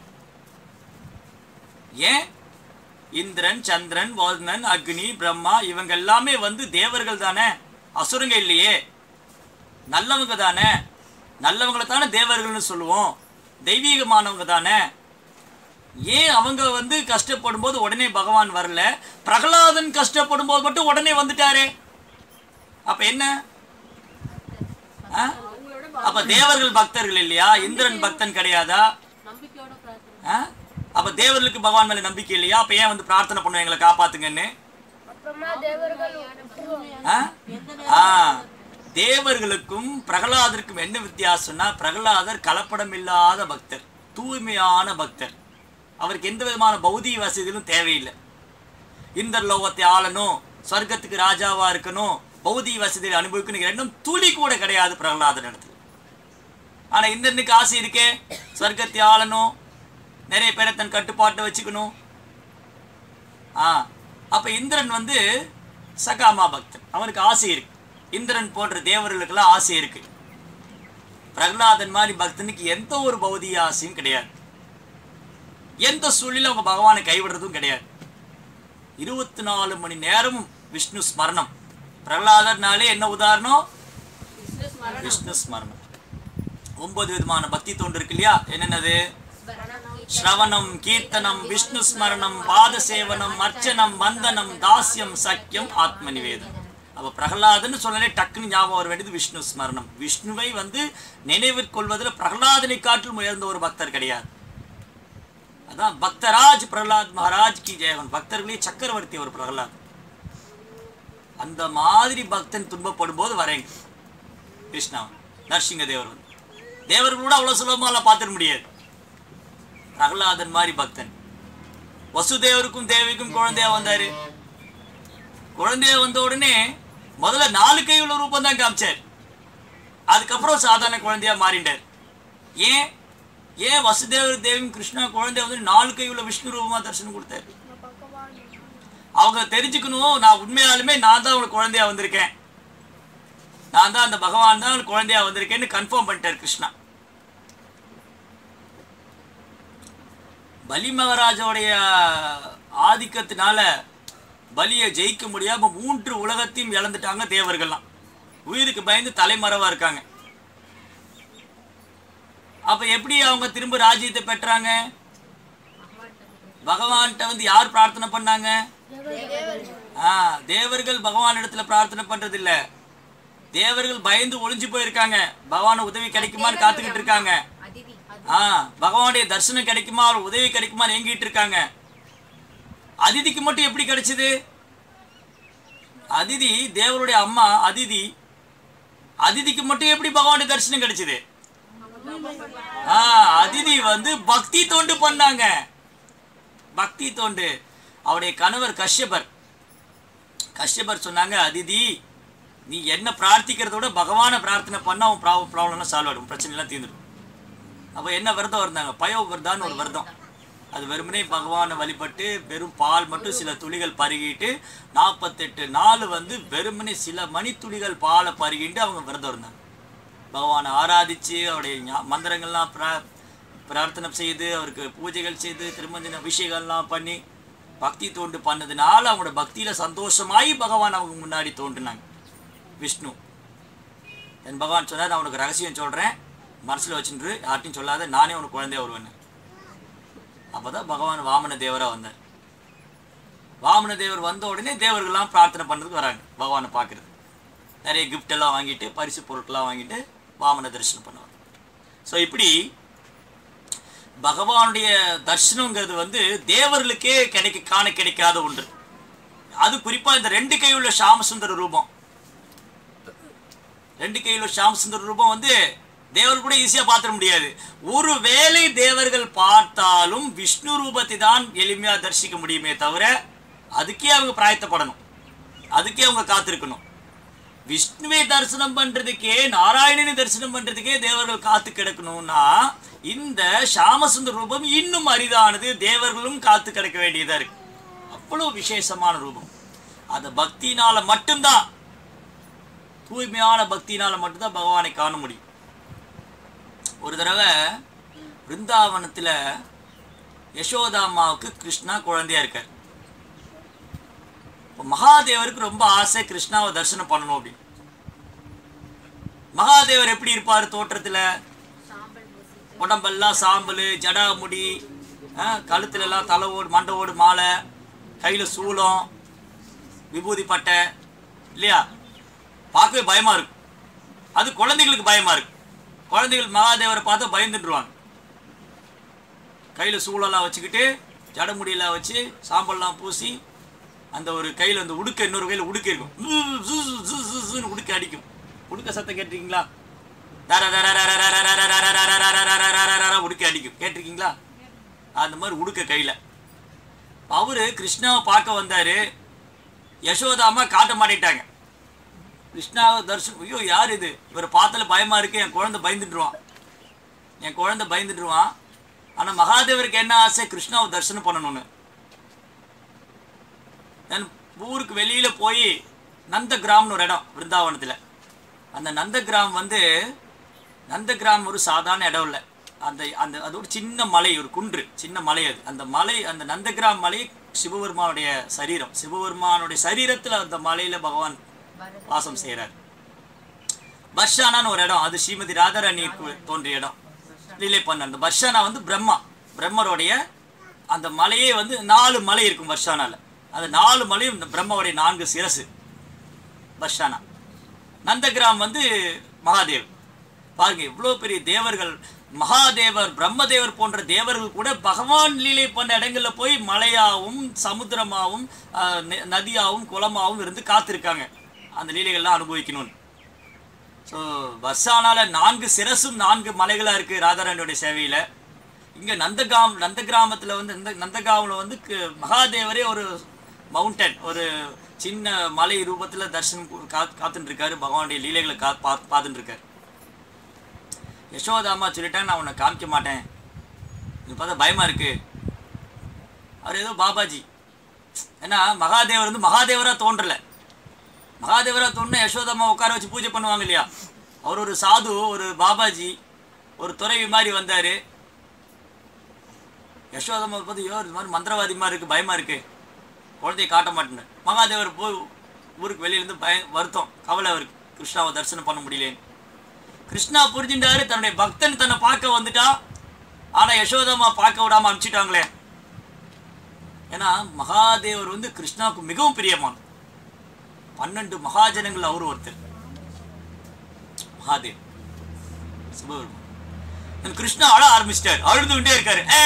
Speaker 1: ஏன் இந்திரன் சந்திரன் வருணன் அக்னி பிரம்மா இவங்க எல்லாமே வந்து தேவர்கள் தானே அசுரங்க இல்லையே நல்லவங்க தானே நல்லவங்களை தானே தேவர்கள்னு சொல்லுவோம் தெய்வீகமானவங்க தானே ஏன் அவங்க வந்து கஷ்டப்படும் போது உடனே பகவான் வரல பிரகலாதன் கஷ்டப்படும் போது மட்டும் உடனே வந்துட்டாரே அப்ப என்ன ஆ? அப்ப தேவர்கள் பக்தர்கள் இல்லையா இந்திரன் பக்தன் கிடையாதா
Speaker 2: நம்பிக்கையோட பிரார்த்தனை
Speaker 1: ஆ? அப்ப தேவர்களுக்கு பகவான் மேல நம்பிக்கை இல்லையா அப்ப ஏன் வந்து பிரார்த்தனை பண்ணுவோம் எங்களை காப்பாத்துங்கன்னு
Speaker 3: அப்புறமா தேவர்கள் விட்டுருவாங்க.
Speaker 1: ஆ?
Speaker 2: எந்த
Speaker 1: ஆ தேவர்களுக்கும் பிரகலாதருக்கும் என்ன வித்தியாசம்னா பிரகலாதர் கலப்படம் இல்லாத பக்தர் தூய்மையான பக்தர் அவருக்கு எந்த விதமான பௌதிக வசதிகளும் தேவையில்லை இந்தர் லோகத்தை ஆளணும் சொர்க்கத்துக்கு ராஜாவா இருக்கணும் பௌதிக வசதிகளை அனுபவிக்கணும் எண்ணம் துளி கூட கிடையாது பிரகலாதர் இடத்துல ஆனா இந்திரனுக்கு ஆசை இருக்கே சொர்க்கத்தை ஆளணும் நிறைய பேரை தன் கட்டுப்பாட்டை வச்சுக்கணும் ஆ அப்ப இந்திரன் வந்து சகாமா பக்தன் அவனுக்கு ஆசை இருக்கு இந்திரன் போன்ற தேவர்களுக்கெல்லாம் ஆசை இருக்கு பிரகலாதன் மாதிரி பக்தனுக்கு எந்த ஒரு பௌதிக ஆசையும் கிடையாது எந்த சூழ்நிலை அவங்க பகவானை கைவிடுறதும் கிடையாது இருபத்தி நாலு மணி நேரமும் விஷ்ணு ஸ்மரணம் பிரகலாதர்னாலே என்ன உதாரணம்
Speaker 2: பிசினஸ் மரணம்
Speaker 1: விஷ்ணு ஸ்மரணம் ஒன்பது விதமான பக்தி தொண்டு இருக்கு இல்லையா என்னென்னது ஸ்ரவணம் கீர்த்தனம் விஷ்ணு ஸ்மரணம் பாத சேவனம் அர்ச்சனம் வந்தனம் தாஸ்யம் சக்கியம் ஆத்ம நிவேதம் அப்ப பிரகலாதன்னு சொன்னாலே டக்குன்னு ஞாபகம் வர வேண்டியது விஷ்ணு ஸ்மரணம் விஷ்ணுவை வந்து நினைவிற்கொள்வதில் பிரகலாதனை காட்டிலும் உயர்ந்த ஒரு பக்தர் கிடையாது அதான் பக்தராஜ் பிரகலாத் மகாராஜ் கி ஜெயவன் பக்தர்களே சக்கரவர்த்தி ஒரு பிரகலாத் அந்த மாதிரி பக்தன் துன்பப்படும் போது வரேங்க கிருஷ்ணா நரசிங்க தேவர் வந்து தேவர்கள் கூட அவ்வளவு சுலபமா எல்லாம் பார்த்துட முடியாது பிரகலாதன் மாதிரி பக்தன் வசுதேவருக்கும் தேவிக்கும் குழந்தையா வந்தாரு குழந்தையா வந்த உடனே முதல்ல நாலு கை உள்ள ரூபம் தான் காமிச்சார் அதுக்கப்புறம் சாதாரண குழந்தையா மாறிண்டார் ஏன் ஏன் வசுதேவர் தேவியும் கிருஷ்ணா குழந்தைய வந்து நாலு கை உள்ள விஷ்ணு ரூபமா தரிசனம் கொடுத்தாரு
Speaker 3: பகவான்
Speaker 1: அவங்க தெரிஞ்சுக்கணும் நான் உண்மையாலுமே நான் தான் உங்களுக்கு குழந்தையா வந்திருக்கேன் நான் தான் அந்த பகவான் தான் உங்களுக்கு குழந்தையா வந்திருக்கேன்னு கன்ஃபார்ம் பண்ணிட்டார் கிருஷ்ணா பலி மகாராஜோடைய ஆதிக்கத்தினால பலியை ஜெயிக்க முடியாம மூன்று உலகத்தையும் இழந்துட்டாங்க தேவர்கள்லாம் உயிருக்கு பயந்து தலைமறைவா இருக்காங்க அப்ப எப்படி அவங்க திரும்ப ராஜ்யத்தை பெற்றாங்க பகவான்கிட்ட வந்து யார் பிரார்த்தனை பண்ணாங்க ஆ தேவர்கள் பகவான் இடத்துல பிரார்த்தனை பண்றது இல்ல தேவர்கள் பயந்து ஒளிஞ்சு போயிருக்காங்க பகவான் உதவி கிடைக்குமான்னு காத்துக்கிட்டு இருக்காங்க ஆ பகவானுடைய தரிசனம் கிடைக்குமா அவர் உதவி கிடைக்குமான்னு ஏங்கிட்டு இருக்காங்க அதிதிக்கு மட்டும் எப்படி கிடைச்சது அதிதி தேவருடைய அம்மா அதிதி அதிதிக்கு மட்டும் எப்படி பகவானுடைய தரிசனம் கிடைச்சது ஆ அதிதி வந்து பக்தி தொண்டு பண்ணாங்க பக்தி தொண்டு அவருடைய கணவர் கஷ்யபர் கஷ்யபர் சொன்னாங்க அதிதி நீ என்ன பிரார்த்திக்கிறத விட பகவானை பிரார்த்தனை பண்ண அவன் ப்ராப்ளம்லாம் சால்வ் ஆகிடும் பிரச்சனை எல்லாம் தீர்ந்துடும் அப்போ என்ன விரதம் இருந்தாங்க பயோ விரதான்னு ஒரு விரதம் அது வெறுமனே பகவானை வழிபட்டு வெறும் பால் மட்டும் சில துளிகள் பருகிட்டு நாற்பத்தெட்டு நாள் வந்து வெறுமனே சில மணித்துளிகள் பாலை பருகிட்டு அவங்க விரதம் இருந்தாங்க பகவானை ஆராதிச்சு அவருடைய ஞா- மந்திரங்கள்லாம் பிரா பிரார்த்தனை செய்து அவருக்கு பூஜைகள் செய்து திருமஞ்சன அபிஷேகம்லாம் பண்ணி பக்தி தோண்டு பண்ணதுனால அவங்களோட பக்தியில சந்தோஷமாயி பகவான் அவங்க முன்னாடி தோன்றுனாங்க விஷ்ணு என் பகவான் சொன்னார் நான் உனக்கு ரகசியம் சொல்றேன் மனசுல வச்சுட்டு யார்ட்டையும் சொல்லாத நானே உனக்கு குழந்தைய வருவேன் அப்பதான் பகவான் வாமன தேவரா வந்தார் வாமன தேவர் வந்த உடனே தேவர்கள்லாம் பிரார்த்தனை பண்றதுக்கு வராங்க பகவானை பார்க்கறது நிறைய gift எல்லாம் வாங்கிட்டு பரிசு பொருட்கள்லாம் வாங்கிட்டு வாமன தரிசனம் பண்ணுவாங்க ஸோ இப்படி பகவானுடைய தரிசனங்கிறது வந்து தேவர்களுக்கே கிடைக்க காண கிடைக்காத ஒன்று அது குறிப்பா இந்த ரெண்டு கை உள்ள சாமசுந்தர ரூபம் ரெண்டு கையில் உள்ள சாமசுந்தர ரூபம் வந்து தேவர்கள் கூட ஈஸியா பார்த்துட முடியாது ஒருவேளை தேவர்கள் பார்த்தாலும் விஷ்ணு ரூபத்தை தான் எளிமையா தரிசிக்க முடியுமே தவிர அதுக்கே அவங்க பிராயத்தப்படணும் அதுக்கே அவங்க காத்திருக்கணும் விஷ்ணுவை தரிசனம் பண்றதுக்கே நாராயணனை தரிசனம் பண்றதுக்கே தேவர்கள் காத்து கிடக்கணும்னா இந்த சாமசுந்தர ரூபம் இன்னும் அரிதானது தேவர்களும் காத்து கிடக்க வேண்டியதா இருக்கு அவ்வளவு விசேஷமான ரூபம் அந்த பக்தினால மட்டும்தான் தூய்மையான பக்தினால மட்டும்தான் பகவானை காண முடியும் ஒரு தடவை பிருந்தாவனத்துல யசோதா அம்மாவுக்கு கிருஷ்ணா குழந்தையா இருக்கார் இப்போ மகாதேவருக்கு ரொம்ப ஆசை கிருஷ்ணாவை தரிசனம் பண்ணணும் அப்படின்னு மகாதேவர் எப்படி இருப்பார் தோற்றத்துல உடம்பெல்லாம் சாம்பல் ஜடாமுடி ஆ, கழுத்துல எல்லாம் தலை ஓடு மண்டை ஓடு மாலை கையில சூலம் விபூதி பட்டை இல்லையா பார்க்கவே பயமா இருக்கும் அது குழந்தைகளுக்கு பயமா இருக்கு குழந்தைகள் மகாதேவரை பார்த்தா பயந்துட்டுருவாங்க கையில சூழலாம் வச்சுக்கிட்டு ஜடமுடியெல்லாம் வச்சு சாம்பல்லாம் பூசி அந்த ஒரு கையில அந்த உடுக்க இன்னொரு கையில உடுக்க இருக்கும் ஜு, ஜு, ஜு, ஜு, ஜுன்னு உடுக்க அடிக்கும் உடுக்க சத்தம் கேட்டிருக்கீங்களா தர தர தர தர தர தர தர தர தர தர தர தர தர உடுக்க அடிக்கும் கேட்டிருக்கீங்களா அந்த மாதிரி உடுக்க கையில அவரு கிருஷ்ணாவை பார்க்க வந்தாரு யசோதாமா காட்ட மாட்டேட்டாங்க கிருஷ்ணாவை தரிசனம் ஐயோ யார் இது இவரை பார்த்தால பயமா இருக்கு என் குழந்தை பயந்துட்டுருவான் என் குழந்தை பயந்துட்டுருவான் ஆனா மகாதேவருக்கு என்ன ஆசை கிருஷ்ணாவை தரிசனம் பண்ணணும்னு நான் ஊருக்கு வெளியில போய் நந்த கிராம்னு ஒரு இடம் விருந்தாவனத்துல அந்த நந்த கிராம் வந்து நந்த கிராம் ஒரு சாதாரண இடம் இல்லை அந்த அந்த அது ஒரு சின்ன மலை ஒரு குன்று சின்ன மலை அது அந்த மலை அந்த நந்தகிராம் மலை சிவபெருமானுடைய சரீரம் சிவபெருமானுடைய சரீரத்துல அந்த மலையில பகவான் வாசம் செய்கிறார் பர்ஷானான்னு ஒரு இடம் அது ஸ்ரீமதி ராதாராணிக்கு தோன்றிய இடம் லீலை பண்ண அந்த பர்ஷானா வந்து பிரம்மா பிரம்மருடைய அந்த மலையே வந்து நாலு மலை இருக்கும் பர்ஷானால அந்த நாலு மலையும் இந்த பிரம்மாவுடைய நான்கு சிரசு பர்ஷானா நந்தகிராம் வந்து மகாதேவ் பாருங்க இவ்வளோ பெரிய தேவர்கள் மகாதேவர் பிரம்மதேவர் போன்ற தேவர்கள் கூட பகவான் லீலை பண்ண இடங்கள்ல போய் மலையாவும் சமுத்திரமாவும் ஆஹ், நெ- நதியாவும் குளமாவும் இருந்து காத்திருக்காங்க அந்த லீலைகள்லாம் அனுபவிக்கணும்னு ஸோ வர்ஷானால நான்கு சிரசும் நான்கு மலைகளா இருக்கு ராதாராணியோட சேவையில இங்க நந்தகாம் நந்த கிராமத்துல வந்து இந்த நந்தகாமில் வந்து கு- மகாதேவரே ஒரு மவுண்டன் ஒரு சின்ன மலை ரூபத்துல தரிசனம் கு- கா- காத்துட்டு இருக்காரு பகவானுடைய லீலைகளை கா பா பார்த்துட்டு இருக்காரு யசோதாமா சொல்லிட்டாங்க நான் உன்னை காமிக்க மாட்டேன் இது பார்த்தா பயமா இருக்கு அவர் ஏதோ பாபாஜி ஏன்னா மகாதேவர் வந்து மகாதேவரா தோன்றல மகாதேவரா தோணுனா யசோதாமா உட்கார வச்சு பூஜை பண்ணுவாங்க இல்லையா அவர் ஒரு சாது ஒரு பாபாஜி ஒரு துறவி மாதிரி வந்தாரு யசோதாமா பார்த்து யோ இது மாதிரி மந்திரவாதி மாதிரி இருக்கு பயமா இருக்கு குழந்தைய காட்ட மாட்டேன் மகாதேவர் போய் ஊருக்கு வெளியிலேருந்து பய வருத்தம் கவலை அவருக்கு கிருஷ்ணாவை தரிசனம் பண்ண முடியலேன்னு கிருஷ்ணா புரிஞ்சுட்டாரு தன்னுடைய பக்தன் தன்னை பார்க்க வந்துட்டான் ஆனா யசோதாமா பார்க்க விடாம அனுப்பிச்சிட்டாங்களே ஏன்னா மகாதேவர் வந்து கிருஷ்ணாவுக்கு மிகவும் பிரியமான பன்னெண்டு மகாஜனங்கள் அவர் ஒருத்தர் மகாதேவ் சிவபெருமான் அந்த கிருஷ்ணா அழ ஆரம்பிச்சிட்டாரு அழுதுகிட்டே இருக்காரு "ஏ,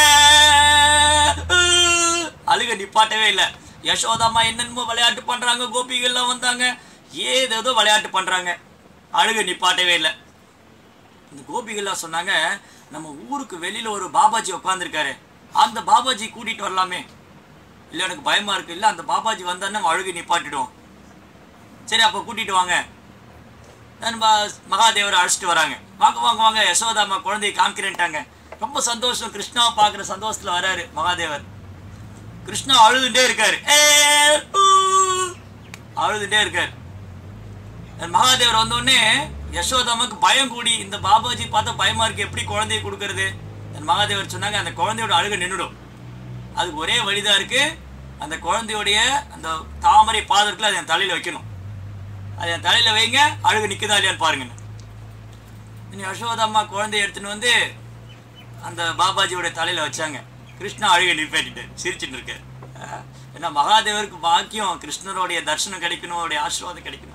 Speaker 1: ஊ." அழுக நிப்பாட்டவே இல்லை யசோதாமா என்னென்னமோ விளையாட்டு பண்றாங்க கோபிகள்லாம் வந்தாங்க ஏதேதோ விளையாட்டு பண்றாங்க அழுக நிப்பாட்டவே இல்லை இந்த கோபிகள்லாம் சொன்னாங்க நம்ம ஊருக்கு வெளியில ஒரு பாபாஜி உட்காந்துருக்காரு அந்த பாபாஜி கூட்டிட்டு வரலாமே இல்லை எனக்கு பயமா இருக்கு இல்லை அந்த பாபாஜி வந்தாருன்னா நம்ம அழுகை நிப்பாட்டிடுவோம் சரி அப்போ கூட்டிட்டு வாங்க நான் பா- மகாதேவரை அழைச்சிட்டு வராங்க வாங்க வாங்க வாங்க யசோதாமா குழந்தையை காமிக்கிறேன்ட்டாங்க ரொம்ப சந்தோஷம் கிருஷ்ணாவை பார்க்குற சந்தோஷத்துல வராரு மகாதேவர் கிருஷ்ணா அழுதுட்டே இருக்காரு ஏ, ஊ. அழுதுட்டே இருக்காரு அந்த மகாதேவர் வந்த உடனே யசோதாமாக்கு பயம் கூடி இந்த பாபாஜி பார்த்தா பயமா இருக்கு எப்படி குழந்தையை கொடுக்கறது அந்த மகாதேவர் சொன்னாங்க அந்த குழந்தையோட அழுகை நின்றுடும் அதுக்கு ஒரே வழிதான் இருக்கு அந்த குழந்தையுடைய அந்த தாமரை பாதத்தில் அதை என் தலையில வைக்கணும் அது என் தலையில வைங்க அழுகு நிக்குதா இல்லையான்னு பாருங்க இனி யசோதாம்மா குழந்தைய எடுத்துன்னு வந்து அந்த பாபாஜியோட தலையில வச்சாங்க கிருஷ்ணா அழுகை நிப்பாட்டிட்டு சிரிச்சுட்டு இருக்காரு அஹ், ஏன்னா மகாதேவருக்கு பாக்கியம் கிருஷ்ணருடைய தரிசனம் கிடைக்கணும் அவருடைய ஆசீர்வாதம் கிடைக்கணும்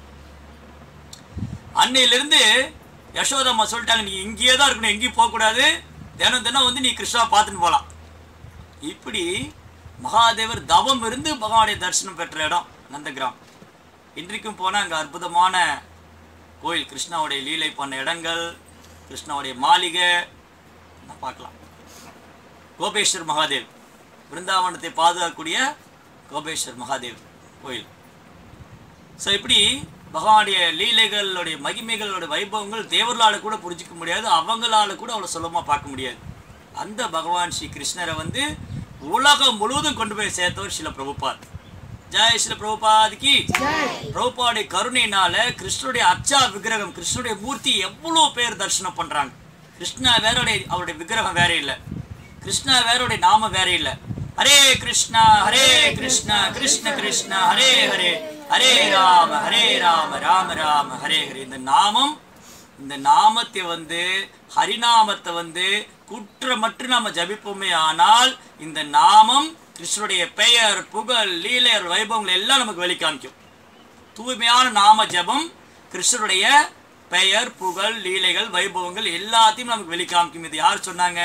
Speaker 1: அன்னையிலிருந்து யசோதாம்மா சொல்லிட்டாங்க நீ இங்கேயே தான் இருக்கணும் எங்கேயும் போகக்கூடாது தினம் தினம் வந்து நீ கிருஷ்ணா பார்த்துன்னு போகலாம் இப்படி மகாதேவர் தவம் இருந்து பகவானுடைய தரிசனம் பெற்ற இடம் நந்தகிராம் இன்றைக்கும் போனால் அங்கே அற்புதமான கோயில் கிருஷ்ணாவுடைய லீலை பண்ண இடங்கள் கிருஷ்ணாவுடைய மாளிகை நான் பார்க்கலாம் கோபேஸ்வர் மகாதேவ் பிருந்தாவனத்தை பாதுகாக்கக்கூடிய கோபேஸ்வர் மகாதேவ் கோயில் ஸோ இப்படி பகவானுடைய லீலைகளுடைய மகிமைகளோட வைபவங்கள் தேவர்களால கூட புரிஞ்சிக்க முடியாது அவங்களால கூட அவ்வளோ சுலபமாக பார்க்க முடியாது அந்த பகவான் ஸ்ரீ கிருஷ்ணரை வந்து உலகம் முழுவதும் கொண்டு போய் சேர்த்தவர் சில பிரபுபாத் ஜெய் சில பிரபுபாதிக்கு பிரபுபாவுடைய கருணையினால கிருஷ்ணருடைய அச்சா விக்கிரகம் கிருஷ்ணருடைய மூர்த்தி எவ்வளோ பேர் தரிசனம் பண்றாங்க கிருஷ்ணா வேறோடைய அவருடைய விக்கிரகம் வேற இல்லை கிருஷ்ணா வேறோடைய நாம வேற இல்லை ஹரே கிருஷ்ணா ஹரே கிருஷ்ணா கிருஷ்ண கிருஷ்ணா ஹரே ஹரே ஹரே ராம ஹரே ராம ராம ராம ஹரே ஹரே இந்த நாமம் இந்த நாமத்தை வந்து ஹரிநாமத்தை வந்து குற்றமற்று நாம ஜபிப்போமே ஆனால் இந்த நாமம் கிருஷ்ணருடைய பெயர் புகழ் லீலையர் வைபவங்கள் எல்லாம் நமக்கு வெளி காமிக்கும் தூய்மையான நாம ஜபம் கிருஷ்ணருடைய பெயர் புகழ் லீலைகள் வைபவங்கள் எல்லாத்தையும் நமக்கு வெளி காமிக்கும் இது யார் சொன்னாங்க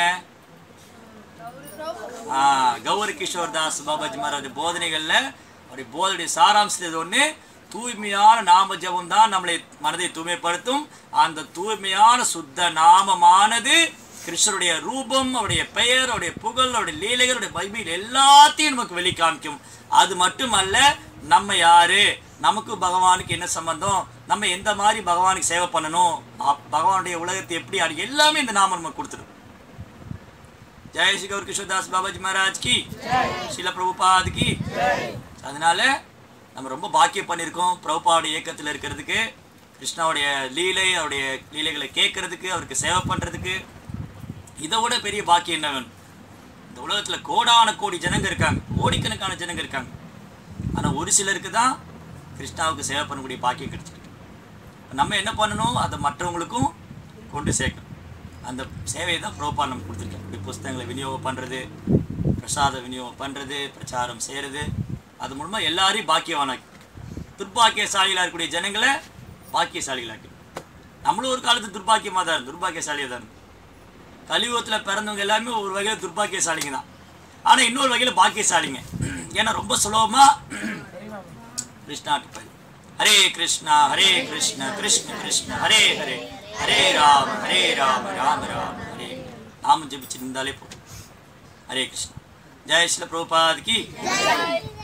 Speaker 1: ஆ, கௌரி கிஷோர் தாஸ் பாபாஜி மகாராஜ் போதனைகள்ல அவருடைய போதனையுடைய சாராம்சம் இது ஒண்ணு தூய்மையான நாம ஜபம் தான் நம்மளை மனதை தூய்மைப்படுத்தும் அந்த தூய்மையான சுத்த நாமமானது கிருஷ்ணருடைய ரூபம் அவருடைய பெயர் அவருடைய புகழ் அவருடைய லீலைகள் அவருடைய பைபிள் எல்லாத்தையும் நமக்கு வெளி காமிக்கும் அது மட்டுமல்ல நம்ம யாரு நமக்கு பகவானுக்கு என்ன சம்பந்தம் நம்ம எந்த மாதிரி பகவானுக்கு சேவை பண்ணணும் அ- பகவானுடைய உலகத்தை எப்படி ஆடி எல்லாமே இந்த நாமம் நமக்கு கொடுத்துரும் ஜெய் ஸ்ரீ கௌர் கிஷோர்தாஸ் பாபாஜி மகாராஜ் கி சில பிரபுபாத் கி அதனால நம்ம ரொம்ப பாக்கியம் பண்ணியிருக்கோம் பிரபுபாவுடைய இயக்கத்தில் இருக்கிறதுக்கு கிருஷ்ணாவுடைய லீலை அவருடைய லீலைகளை கேட்கறதுக்கு அவருக்கு சேவை பண்ணுறதுக்கு இதை விட பெரிய பாக்கியம் என்ன வேணும் இந்த உலகத்தில் கோடான கோடி ஜனங்க இருக்காங்க கோடிக்கணக்கான ஜனங்க இருக்காங்க ஆனால் ஒரு சிலருக்கு தான் கிருஷ்ணாவுக்கு சேவை பண்ணக்கூடிய பாக்கியம் கிடைச்சிருக்கு நம்ம என்ன பண்ணணும் அதை மற்றவங்களுக்கும் கொண்டு சேர்க்கணும் அந்த சேவையை தான் ப்ரோப்பா நம்ம கொடுத்துருக்கோம் இப்படி புஸ்தகங்களை விநியோகம் பண்ணுறது பிரசாத விநியோகம் பண்ணுறது பிரச்சாரம் செய்கிறது அது மூலமாக எல்லாரையும் பாக்கியவானாக்கி துர்பாக்கியசாலிகளாக இருக்கக்கூடிய ஜனங்களை பாக்கியசாலிகளாக்கி நம்மளும் ஒரு காலத்து துர்பாக்கியமாக தான் இருந்தோம் துர்பாக்கியசாலியாக தான் இருந்தோம் கலியுகத்தில் பிறந்தவங்க எல்லாமே ஒரு வகையில் துர்பாக்கியசாலிங்க தான் ஆனால் இன்னொரு வகையில் பாக்கியசாலிங்க ஏன்னா ரொம்ப சுலபமாக கிருஷ்ணாட்டு போய் ஹரே கிருஷ்ணா ஹரே கிருஷ்ண கிருஷ்ண கிருஷ்ண ஹரே ஹரே ஹரே ராம ஹரே ராம ராம ராம ஹரே நாமம் ஜெபிச்சு இருந்தாலே போதும் ஹரே கிருஷ்ணா ஜெய் ஸ்ரீல பிரபுபாத் கி